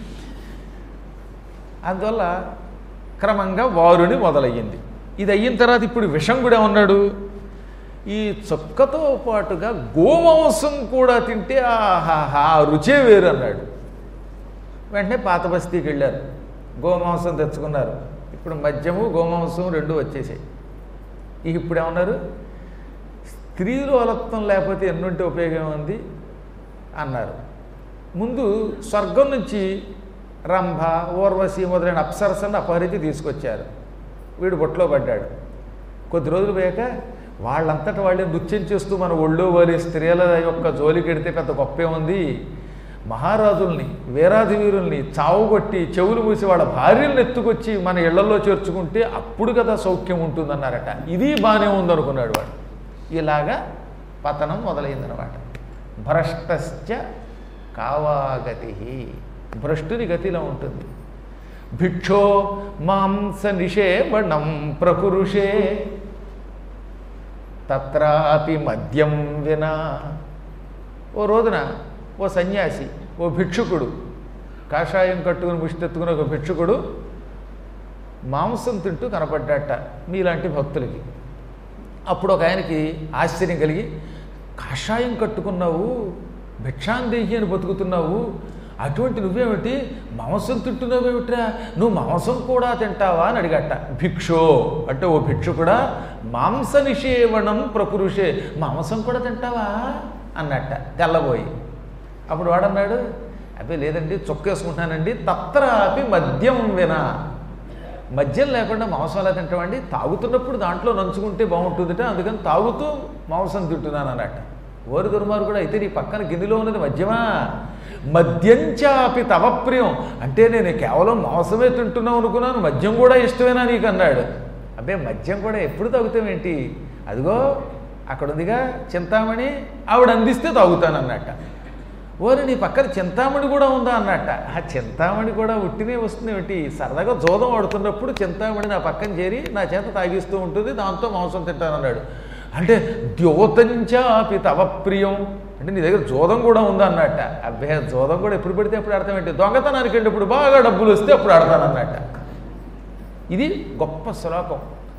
అందువల్ల క్రమంగా వారుని మొదలయ్యింది ఇది అయిన తర్వాత ఇప్పుడు విషం కూడా ఉన్నాడు ఈ చొక్కతో పాటుగా గోమాంసం కూడా తింటే ఆహాహా ఆ రుచే వేరు అన్నాడు వెంటనే పాత బస్తీకి వెళ్ళారు గోమాంసం తెచ్చుకున్నారు ఇప్పుడు మద్యము గోమాంసం రెండు వచ్చేసాయి ఇక ఇప్పుడు ఏమన్నారు స్త్రీలు అలత్వం లేకపోతే ఎన్నుంటే ఉపయోగం ఉంది అన్నారు ముందు స్వర్గం నుంచి రంభ ఊర్వశి మొదలైన అప్సరసను అపహరించి తీసుకొచ్చారు వీడు బొట్లో పడ్డాడు కొద్ది రోజులు పోయాక వాళ్ళంతట వాళ్ళే నృత్యం చేస్తూ మన ఒళ్ళో వారి స్త్రీల యొక్క జోలికెడితే పెద్ద గొప్పే ఉంది మహారాజుల్ని వీరాధి వీరుల్ని చావుగొట్టి చెవులు మూసి వాళ్ళ భార్యలను ఎత్తుకొచ్చి మన ఇళ్లలో చేర్చుకుంటే అప్పుడు కదా సౌఖ్యం ఉంటుందన్నారట ఇది బాగానే ఉందనుకున్నాడు వాడు ఇలాగా పతనం మొదలైందనమాట భ్రష్టశ్చ కావాగతి భ్రష్టుని గతిలో ఉంటుంది భిక్షో మాంస నిషేవణం ప్రకురుషే తత్రాపి మద్యం వినా ఓ రోజున ఓ సన్యాసి ఓ భిక్షుకుడు కాషాయం కట్టుకుని ముష్టెత్తుకుని ఒక భిక్షుకుడు మాంసం తింటూ కనపడ్డాట మీలాంటి భక్తులకి అప్పుడు ఒక ఆయనకి ఆశ్చర్యం కలిగి కాషాయం కట్టుకున్నావు భిక్షాందేహి అని బతుకుతున్నావు అటువంటి నువ్వేమిటి మాంసం తింటున్నావేమిట్రా నువ్వు మాంసం కూడా తింటావా అని అడిగట భిక్షో అంటే ఓ భిక్షుకుడా మాంస నిషేవణం ప్రపురుషే మాంసం కూడా తింటావా అన్నట్ట తెల్లబోయి అప్పుడు వాడన్నాడు అబ్బే లేదండి చొక్కేసుకుంటున్నానండి తత్రాపి మద్యం వినా మద్యం లేకుండా మాంసం ఎలా తింటామండి తాగుతున్నప్పుడు దాంట్లో నంచుకుంటే బాగుంటుందిట అందుకని తాగుతూ మాంసం తింటున్నాను అన్నట్ట ఓరి దుర్మారు కూడా అయితే నీ పక్కన గిన్నెలో ఉన్నది మద్యమా మద్యంచాపి తవ ప్రియం అంటే నేను కేవలం మాంసమే తింటున్నావు అనుకున్నాను మద్యం కూడా ఇష్టమేనా నీకు అన్నాడు అబ్బే మద్యం కూడా ఎప్పుడు తాగుతామేంటి అదిగో అక్కడ ఉందిగా చింతామణి ఆవిడ అందిస్తే తాగుతాను అన్నట్ట ఓరి నీ పక్కన చింతామణి కూడా ఉందా అన్నట్ట ఆ చింతామణి కూడా ఉట్టినే వస్తుంది ఏమిటి సరదాగా జోదం ఆడుతున్నప్పుడు చింతామణి నా పక్కన చేరి నా చేత తాగిస్తూ ఉంటుంది దాంతో మాంసం తింటానన్నాడు అంటే ద్యోతంచాపి తవ ప్రియం అంటే నీ దగ్గర జోదం కూడా ఉందా అన్నట్ట అబ్బే జోదం కూడా ఎప్పుడు పెడితే అప్పుడు ఆడతాం ఏంటి దొంగతనానికి వెళ్ళినప్పుడు బాగా డబ్బులు వస్తే అప్పుడు ఆడతానన్నట్ట ఇది గొప్ప శ్లోకం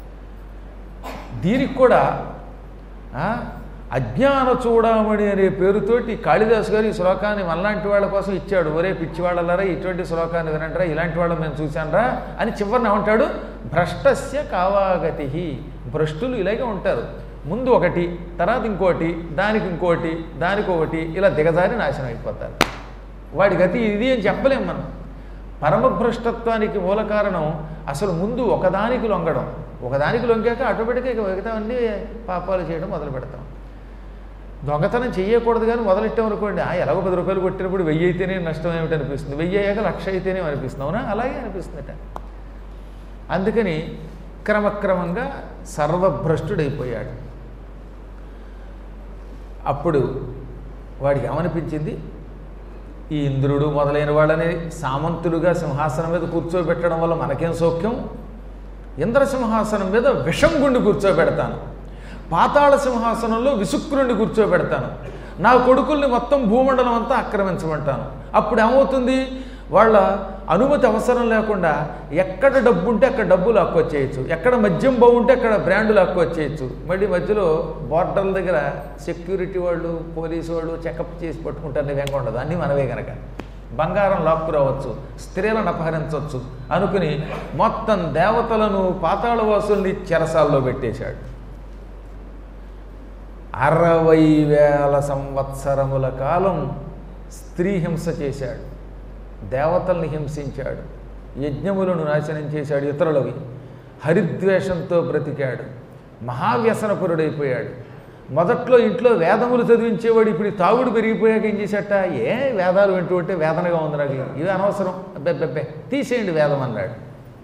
దీనికి కూడా ఆ, అజ్ఞాన చూడమణి అనే పేరుతోటి కాళిదాసు గారు ఈ శ్లోకాన్ని మనలాంటి వాళ్ళ కోసం ఇచ్చాడు ఒరే పిచ్చివాళ్ళలారా ఇటువంటి శ్లోకాన్ని వినంటారా ఇలాంటి వాళ్ళని మేము చూశానరా అని చివరిని ఏమంటాడు భ్రష్టస్య కావాగతి భ్రష్టులు ఇలాగే ఉంటారు ముందు ఒకటి తర్వాత ఇంకోటి దానికి ఇంకోటి దానికి ఒకటి ఇలా దిగజారి నాశనం అయిపోతారు వాడి గతి ఇది అని చెప్పలేం మనం పరమభ్రష్టత్వానికి మూల కారణం అసలు ముందు ఒకదానికి లొంగడం ఒకదానికి లొంగాక ఆటోమేటిక్గా ఇక మిగతా అన్ని పాపాలు చేయడం మొదలు పెడతాం దొంగతనం చేయకూడదు కానీ మొదలెట్టాం అనుకోండి ఆ ఎలాగో పది రూపాయలు కొట్టినప్పుడు వెయ్యి అయితేనే నష్టం ఏమిటి అనిపిస్తుంది వెయ్యి అయ్యాక లక్ష అయితేనే అనిపిస్తుంది అవునా అలాగే అనిపిస్తుందట అందుకని క్రమక్రమంగా సర్వభ్రష్టుడైపోయాడు అప్పుడు వాడికి ఏమనిపించింది ఈ ఇంద్రుడు మొదలైన వాళ్ళని సామంతులుగా సింహాసనం మీద కూర్చోబెట్టడం వల్ల మనకేం సౌఖ్యం ఇంద్ర సింహాసనం మీద విషం గుండి కూర్చోబెడతాను పాతాళ సింహాసనంలో విసుక్రుండి కూర్చోబెడతాను నా కొడుకుల్ని మొత్తం భూమండలం అంతా ఆక్రమించమంటాను అప్పుడు ఏమవుతుంది వాళ్ళ అనుమతి అవసరం లేకుండా ఎక్కడ డబ్బు ఉంటే అక్కడ డబ్బు లాక్కొచ్చేయచ్చు ఎక్కడ మద్యం బాగుంటే అక్కడ బ్రాండ్ లాక్కొచ్చేయచ్చు మళ్ళీ మధ్యలో బార్డర్ల దగ్గర సెక్యూరిటీ వాళ్ళు పోలీసు వాళ్ళు చెకప్ చేసి పట్టుకుంటారు నివేంగా ఉండదు అన్నీ మనవే కనుక బంగారం లాక్కురావచ్చు స్త్రీలను అపహరించవచ్చు అనుకుని మొత్తం దేవతలను పాతాళవాసుల్ని చెరసాల్లో పెట్టేశాడు అరవై వేల సంవత్సరముల కాలం స్త్రీ హింస చేశాడు దేవతల్ని హింసించాడు యజ్ఞములను నాశనం చేశాడు ఇతరులవి హరిద్వేషంతో బ్రతికాడు మహావ్యసనపురుడైపోయాడు మొదట్లో ఇంట్లో వేదములు చదివించేవాడు ఇప్పుడు ఈ తాగుడు పెరిగిపోయాక ఏం చేశాట ఏ వేదాలు వింటూ ఉంటే వేదనగా ఉంది నాకు ఇవి అనవసరం అబ్బెబ్బెబ్బే తీసేయండి వేదం అన్నాడు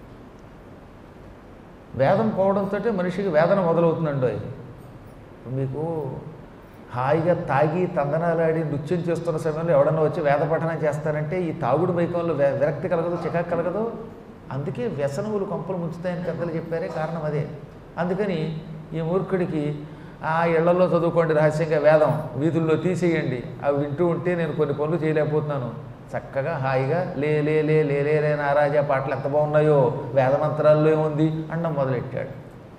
వేదం పోవడంతో మనిషికి వేదన మొదలవుతుందండి మీకు హాయిగా తాగి తందనాలాడి నృత్యం చేస్తున్న సమయంలో ఎవడన్నా వచ్చి వేద పఠనం చేస్తారంటే ఈ తాగుడు మైకంలో వే- విరక్తి కలగదు చికాకు కలగదు అందుకే వ్యసనములు కొంపలు ముంచుతాయని పెద్దలు చెప్పారే కారణం అదే అందుకని ఈ మూర్ఖుడికి ఆ ఇళ్లలో చదువుకోండి రహస్యంగా వేదం వీధుల్లో తీసేయండి అవి వింటూ ఉంటే నేను కొన్ని పనులు చేయలేకపోతున్నాను చక్కగా హాయిగా లే లే లే లే లే లే నారాజా పాటలు ఎంత బాగున్నాయో వేద మంత్రాల్లో ఏముంది అండం మొదలెట్టాడు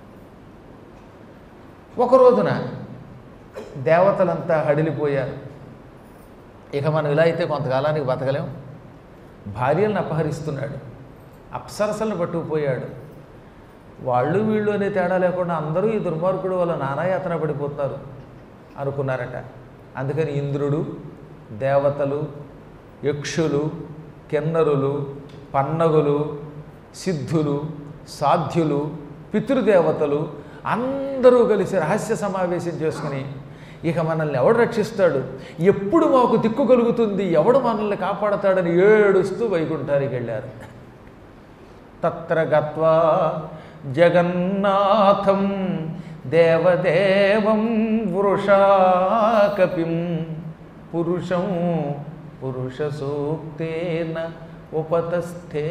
ఒక రోజున దేవతలంతా హడిలిపోయారు ఇక మనం ఇలా అయితే కొంతకాలానికి బతకలేం భార్యలను అపహరిస్తున్నాడు అప్సరసలను పట్టుకుపోయాడు వాళ్ళు వీళ్ళు అనే తేడా లేకుండా అందరూ ఈ దుర్మార్గుడు వల్ల నానాయాతన పడిపోతున్నారు అనుకున్నారట అందుకని ఇంద్రుడు దేవతలు యక్షులు కిన్నరులు పన్నగులు సిద్ధులు సాధ్యులు పితృదేవతలు అందరూ కలిసి రహస్య సమావేశం చేసుకుని ఇక మనల్ని ఎవడు రక్షిస్తాడు ఎప్పుడు మాకు దిక్కు కలుగుతుంది ఎవడు మనల్ని కాపాడతాడని ఏడుస్తూ వైకుంఠానికి వెళ్ళారు తత్ర గత్వా జగన్నాథం దేవదేవం వృషాకపిం పురుషం పురుష సూక్తేన ఉపతస్థే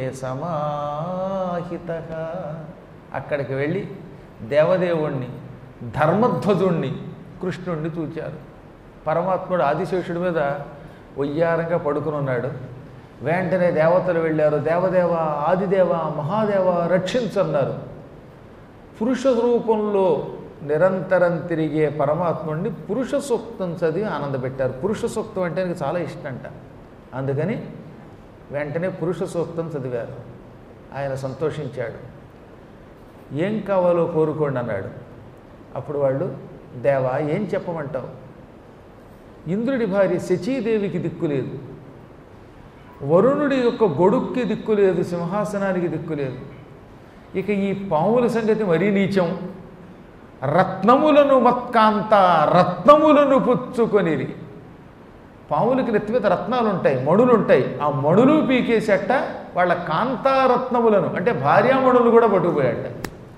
సమాహిత అక్కడికి వెళ్ళి దేవదేవుణ్ణి ధర్మధ్వజుణ్ణి కృష్ణుణ్ణి చూచారు పరమాత్ముడు ఆదిశేషుడి మీద ఒయ్యారంగా పడుకుని ఉన్నాడు వెంటనే దేవతలు వెళ్ళారు దేవదేవ ఆదిదేవ మహాదేవ రక్షించన్నారు పురుష రూపంలో నిరంతరం తిరిగే పరమాత్ముడిని పురుష సూక్తం చదివి ఆనందపెట్టారు పురుష సూక్తం అంటే నాకు చాలా ఇష్టంట అందుకని వెంటనే పురుష సూక్తం చదివారు ఆయన సంతోషించాడు ఏం కావాలో కోరుకోండి అన్నాడు అప్పుడు వాళ్ళు దేవా ఏం చెప్పమంటావు ఇంద్రుడి భార్య శచీదేవికి దిక్కు లేదు వరుణుడి యొక్క గొడుక్కి దిక్కు లేదు సింహాసనానికి దిక్కు లేదు ఇక ఈ పాముల సంగతి మరీ నీచం రత్నములను మత్కాంత రత్నములను పుచ్చుకొనిరి పాములకి నెత్తి మీద రత్నాలు ఉంటాయి మణులు ఉంటాయి ఆ మణులు పీకేసేట వాళ్ళ కాంతారత్నములను అంటే భార్యామణులు కూడా పట్టుకుపోయాట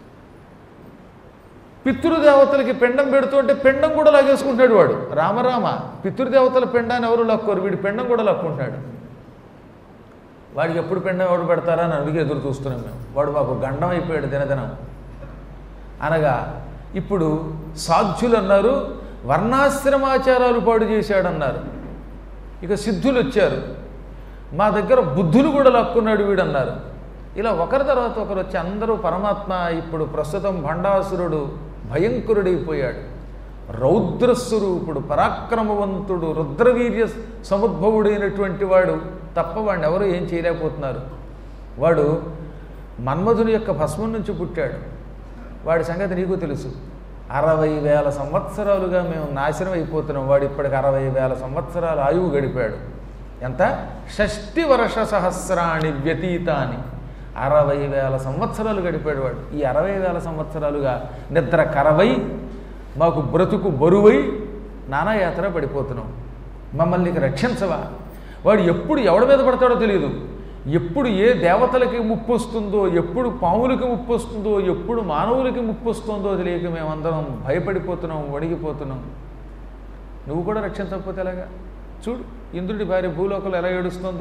పితృదేవతలకి పిండం పెడుతుంటే పిండం కూడా లాగేసుకుంటాడు వాడు రామరామ పితృదేవతల పిండాన్ని ఎవరు లాక్కోరు వీడి పిండం కూడా లాక్కుంటాడు వాడికి ఎప్పుడు పిండం ఎవడు పెడతారా అని అందుకే ఎదురు చూస్తున్నాం మేము వాడు మాకు గండం అయిపోయాడు దినదినం అనగా ఇప్పుడు సాధ్యులు అన్నారు వర్ణాశ్రమాచారాలు పాడు చేశాడన్నారు ఇక సిద్ధులు వచ్చారు మా దగ్గర బుద్ధులు కూడా లాక్కున్నాడు వీడన్నారు ఇలా ఒకరి తర్వాత ఒకరు వచ్చి అందరూ పరమాత్మ ఇప్పుడు ప్రస్తుతం భండాసురుడు భయంకరుడైపోయాడు రౌద్రస్వరూపుడు పరాక్రమవంతుడు రుద్రవీర్య సముద్భవుడైనటువంటి వాడు తప్ప వాడిని ఎవరు ఏం చేయలేకపోతున్నారు వాడు మన్మధుని యొక్క భస్మం నుంచి పుట్టాడు వాడి సంగతి నీకు తెలుసు అరవై వేల సంవత్సరాలుగా మేము నాశనం అయిపోతున్నాం వాడు ఇప్పటికి అరవై వేల సంవత్సరాలు ఆయువు గడిపాడు ఎంత షష్టి వర్ష సహస్రాణి వ్యతీతాని అరవై వేల సంవత్సరాలు గడిపాడు వాడు ఈ అరవై వేల సంవత్సరాలుగా నిద్ర కరవై మాకు బ్రతుకు బరువై నానాయాత్ర పడిపోతున్నాం మమ్మల్ని నీకు రక్షించవా వాడు ఎప్పుడు ఎవడి మీద పడతాడో తెలియదు ఎప్పుడు ఏ దేవతలకి ముప్పు వస్తుందో ఎప్పుడు పాములకి ముప్పు వస్తుందో ఎప్పుడు మానవులకి ముప్పు వస్తుందో తెలియక మేమందరం భయపడిపోతున్నాం వణిగిపోతున్నాం నువ్వు కూడా రక్షించకపోతే ఎలాగా చూడు ఇంద్రుడి భార్య భూలోకంలో ఎలా ఏడుస్తుందో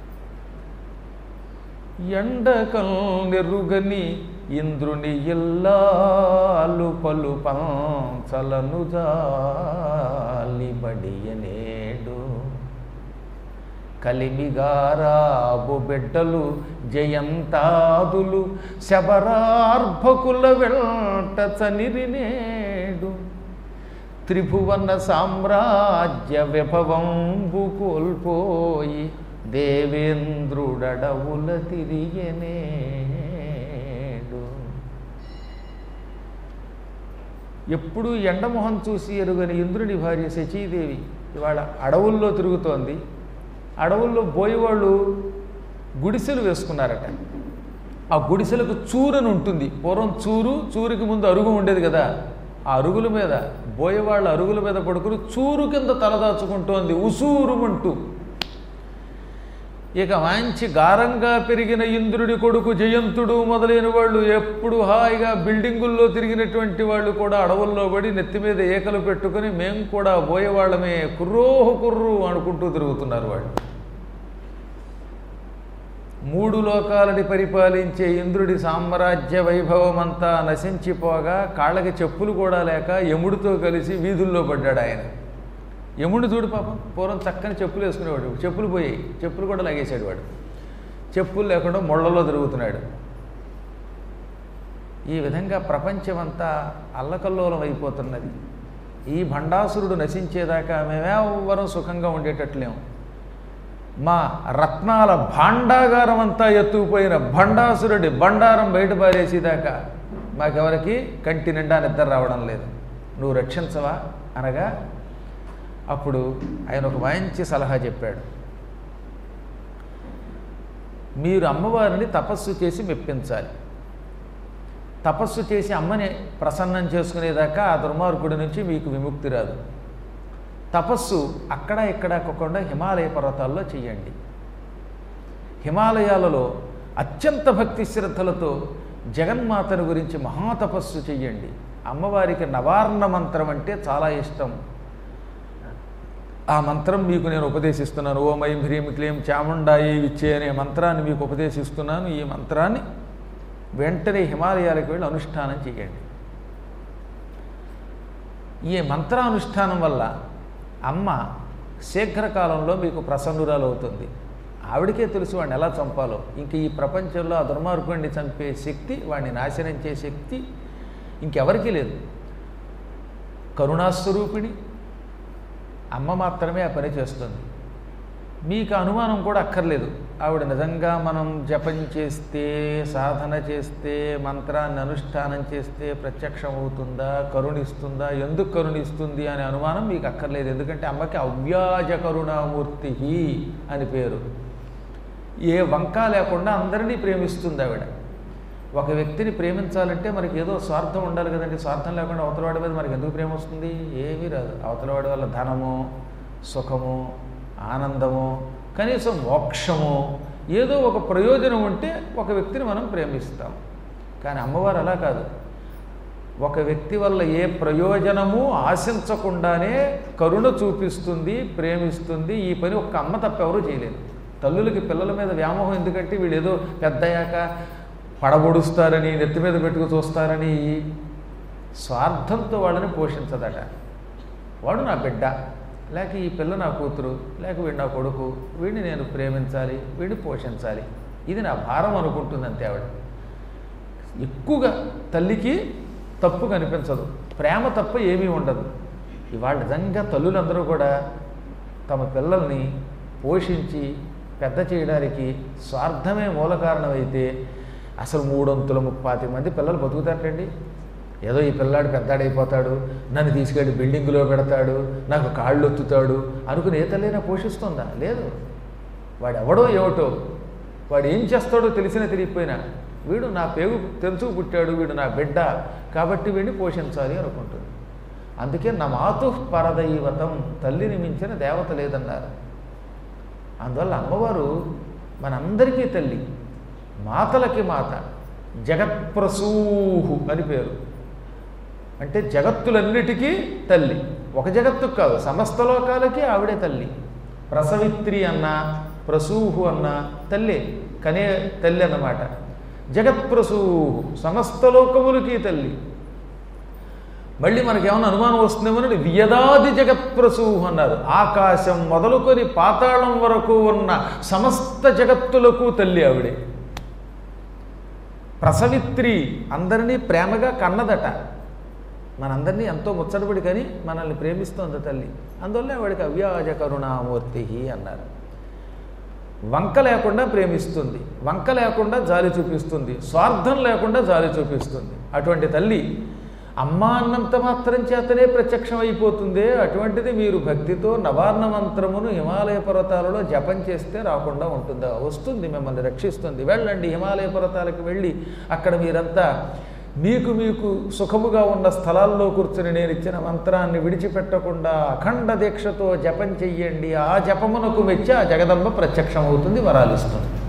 ఎండకల్ నెరుగని ఇంద్రుని ఇల్లాలు పలు పంచలను జాలి బడియనేడు కలిమిగారాబు బిడ్డలు జయంతాదులు శబరార్భకుల వెంట చనిరినేడు త్రిభువన సామ్రాజ్య విభవంబు కోల్పోయి దేవేంద్రుడడవుల తిరియనేడు ఎప్పుడు ఎండమొహం చూసి ఎరుగని ఇంద్రుడి భార్య శచీదేవి ఇవాళ అడవుల్లో తిరుగుతోంది అడవుల్లో బోయేవాళ్ళు గుడిసెలు వేసుకున్నారట ఆ గుడిసెలకు చూరని ఉంటుంది పూర్వం చూరు చూరుకి ముందు అరుగు ఉండేది కదా ఆ అరుగుల మీద బోయేవాళ్ళ అరుగుల మీద పడుకుని చూరు కింద తలదాచుకుంటోంది ఉసూరుమంటూ ఇక మంచి గారంగా పెరిగిన ఇంద్రుడి కొడుకు జయంతుడు మొదలైన వాళ్ళు ఎప్పుడు హాయిగా బిల్డింగుల్లో తిరిగినటువంటి వాళ్ళు కూడా అడవుల్లో పడి నెత్తి మీద ఏకలు పెట్టుకుని మేము కూడా పోయేవాళ్ళమే కుర్రోహు కుర్రు అనుకుంటూ తిరుగుతున్నారు వాళ్ళు మూడు లోకాలని పరిపాలించే ఇంద్రుడి సామ్రాజ్య వైభవం అంతా నశించిపోగా కాళ్ళకి చెప్పులు కూడా లేక యముడితో కలిసి వీధుల్లో పడ్డాడు ఆయన యముడు చూడు పాపం పూర్వం చక్కని చెప్పులు వేసుకునేవాడు చెప్పులు పోయాయి చెప్పులు కూడా లాగేశాడు వాడు చెప్పులు లేకుండా ముళ్ళలో తిరుగుతున్నాడు ఈ విధంగా ప్రపంచమంతా అల్లకల్లోలం అయిపోతున్నది ఈ భండాసురుడు నశించేదాకా మేమెవ్వరం సుఖంగా ఉండేటట్లేము మా రత్నాల భాండాగారం అంతా ఎత్తుకుపోయిన భండాసురుడి బండారం బయట పారేసేదాకా మాకెవరికి కంటి నిండా నిద్ర రావడం లేదు నువ్వు రక్షించవా అనగా అప్పుడు ఆయన ఒక మంచి సలహా చెప్పాడు మీరు అమ్మవారిని తపస్సు చేసి మెప్పించాలి తపస్సు చేసి అమ్మని ప్రసన్నం చేసుకునేదాకా ఆ దుర్మార్గుడి నుంచి మీకు విముక్తి రాదు తపస్సు అక్కడ ఇక్కడ కాకుండా హిమాలయ పర్వతాల్లో చేయండి హిమాలయాలలో అత్యంత భక్తి శ్రద్ధలతో జగన్మాతను గురించి మహాతపస్సు చెయ్యండి అమ్మవారికి నవార్ణ మంత్రం అంటే చాలా ఇష్టం ఆ మంత్రం మీకు నేను ఉపదేశిస్తున్నాను ఓం ఐం హ్రీం క్లీం చాముండాయి విచ్చే అనే మంత్రాన్ని మీకు ఉపదేశిస్తున్నాను ఈ మంత్రాన్ని వెంటనే హిమాలయాలకు వెళ్ళి అనుష్ఠానం చేయండి ఈ మంత్రానుష్ఠానం వల్ల అమ్మ శీఘ్రకాలంలో మీకు ప్రసన్నురాలు అవుతుంది ఆవిడకే తెలుసు వాడిని ఎలా చంపాలో ఇంక ఈ ప్రపంచంలో ఆ దుర్మార్గుడిని చంపే శక్తి వాడిని నాశనం చేసే శక్తి ఇంకెవరికీ లేదు కరుణాస్వరూపిణి అమ్మ మాత్రమే ఆ పని చేస్తుంది మీకు అనుమానం కూడా అక్కర్లేదు ఆవిడ నిజంగా మనం జపం చేస్తే సాధన చేస్తే మంత్రాన్ని అనుష్ఠానం చేస్తే ప్రత్యక్షం అవుతుందా కరుణిస్తుందా ఎందుకు కరుణిస్తుంది అనే అనుమానం మీకు అక్కర్లేదు ఎందుకంటే అమ్మకి అవ్యాజ కరుణామూర్తి అని పేరు ఏ వంక లేకుండా అందరినీ ప్రేమిస్తుంది ఆవిడ ఒక వ్యక్తిని ప్రేమించాలంటే మనకి ఏదో స్వార్థం ఉండాలి కదండి స్వార్థం లేకుండా అవతలవాడి మీద మనకి ఎందుకు ప్రేమ వస్తుంది ఏమీ రాదు అవతలవాడి వల్ల ధనము సుఖము ఆనందము కనీసం మోక్షము ఏదో ఒక ప్రయోజనం ఉంటే ఒక వ్యక్తిని మనం ప్రేమిస్తాం కానీ అమ్మవారు అలా కాదు ఒక వ్యక్తి వల్ల ఏ ప్రయోజనము ఆశించకుండానే కరుణ చూపిస్తుంది ప్రేమిస్తుంది ఈ పని ఒక్క అమ్మ తప్ప ఎవరూ చేయలేదు తల్లులకి పిల్లల మీద వ్యామోహం ఎందుకంటే వీళ్ళు ఏదో పెద్దయ్యాక పడబొడుస్తారని నెత్తి మీద పెట్టుకు చూస్తారని స్వార్థంతో వాళ్ళని పోషించదట వాడు నా బిడ్డ లేక ఈ పిల్ల నా కూతురు లేక వీడు నా కొడుకు వీడిని నేను ప్రేమించాలి వీడిని పోషించాలి ఇది నా భారం అనుకుంటుంది అంతే ఆవిడ ఎక్కువగా తల్లికి తప్పు కనిపించదు ప్రేమ తప్ప ఏమీ ఉండదు ఇవాళ నిజంగా తల్లులందరూ కూడా తమ పిల్లల్ని పోషించి పెద్ద చేయడానికి స్వార్థమే మూల కారణమైతే అసలు మూడొంతుల ముప్పాతి మంది పిల్లలు బతుకుతారండి ఏదో ఈ పిల్లాడు పెద్దాడైపోతాడు నన్ను తీసుకెళ్ళి బిల్డింగులో పెడతాడు నాకు కాళ్ళు ఒత్తుతాడు అనుకుని ఏ తల్లైనా పోషిస్తుందా లేదు వాడు ఎవడో ఏమిటో వాడు ఏం చేస్తాడో తెలిసినా తెలియకపోయినా వీడు నా పేగు తెలుసుకు పుట్టాడు వీడు నా బిడ్డ కాబట్టి వీడిని పోషించాలి అనుకుంటుంది అందుకే నా మాతు పరదైవతం తల్లిని మించిన దేవత లేదన్నారు అందువల్ల అమ్మవారు మనందరికీ తల్లి మాతలకి మాత జగత్ప్రసూహు అని పేరు అంటే జగత్తులన్నిటికీ తల్లి ఒక జగత్తుకు కాదు సమస్త లోకాలకి ఆవిడే తల్లి ప్రసవిత్రి అన్న ప్రసూహు అన్న తల్లి కనే తల్లి అన్నమాట జగత్ప్రసూహు సమస్త లోకములకి తల్లి మళ్ళీ మనకేమైనా అనుమానం వస్తుందేమోనండి వియదాది జగత్ప్రసూహు అన్నారు ఆకాశం మొదలుకొని పాతాళం వరకు ఉన్న సమస్త జగత్తులకు తల్లి ఆవిడే ప్రసవిత్రి అందరినీ ప్రేమగా కన్నదట మనందరినీ ఎంతో ముచ్చటపడి కానీ మనల్ని ప్రేమిస్తోంది తల్లి అందువల్ల వాడికి అవ్యాజ కరుణామూర్తి అన్నారు వంక లేకుండా ప్రేమిస్తుంది వంక లేకుండా జాలి చూపిస్తుంది స్వార్థం లేకుండా జాలి చూపిస్తుంది అటువంటి తల్లి అమ్మ అన్నంత మాత్రం చేతనే ప్రత్యక్షం అయిపోతుందే అటువంటిది మీరు భక్తితో నవార్ణ మంత్రమును హిమాలయ పర్వతాలలో జపం చేస్తే రాకుండా ఉంటుందా వస్తుంది మిమ్మల్ని రక్షిస్తుంది వెళ్ళండి హిమాలయ పర్వతాలకు వెళ్ళి అక్కడ మీరంతా మీకు మీకు సుఖముగా ఉన్న స్థలాల్లో కూర్చుని నేను ఇచ్చిన మంత్రాన్ని విడిచిపెట్టకుండా అఖండ దీక్షతో జపం చెయ్యండి ఆ జపమునకు మెచ్చి ఆ జగదంబ ప్రత్యక్షమవుతుంది వరాలిస్తుంది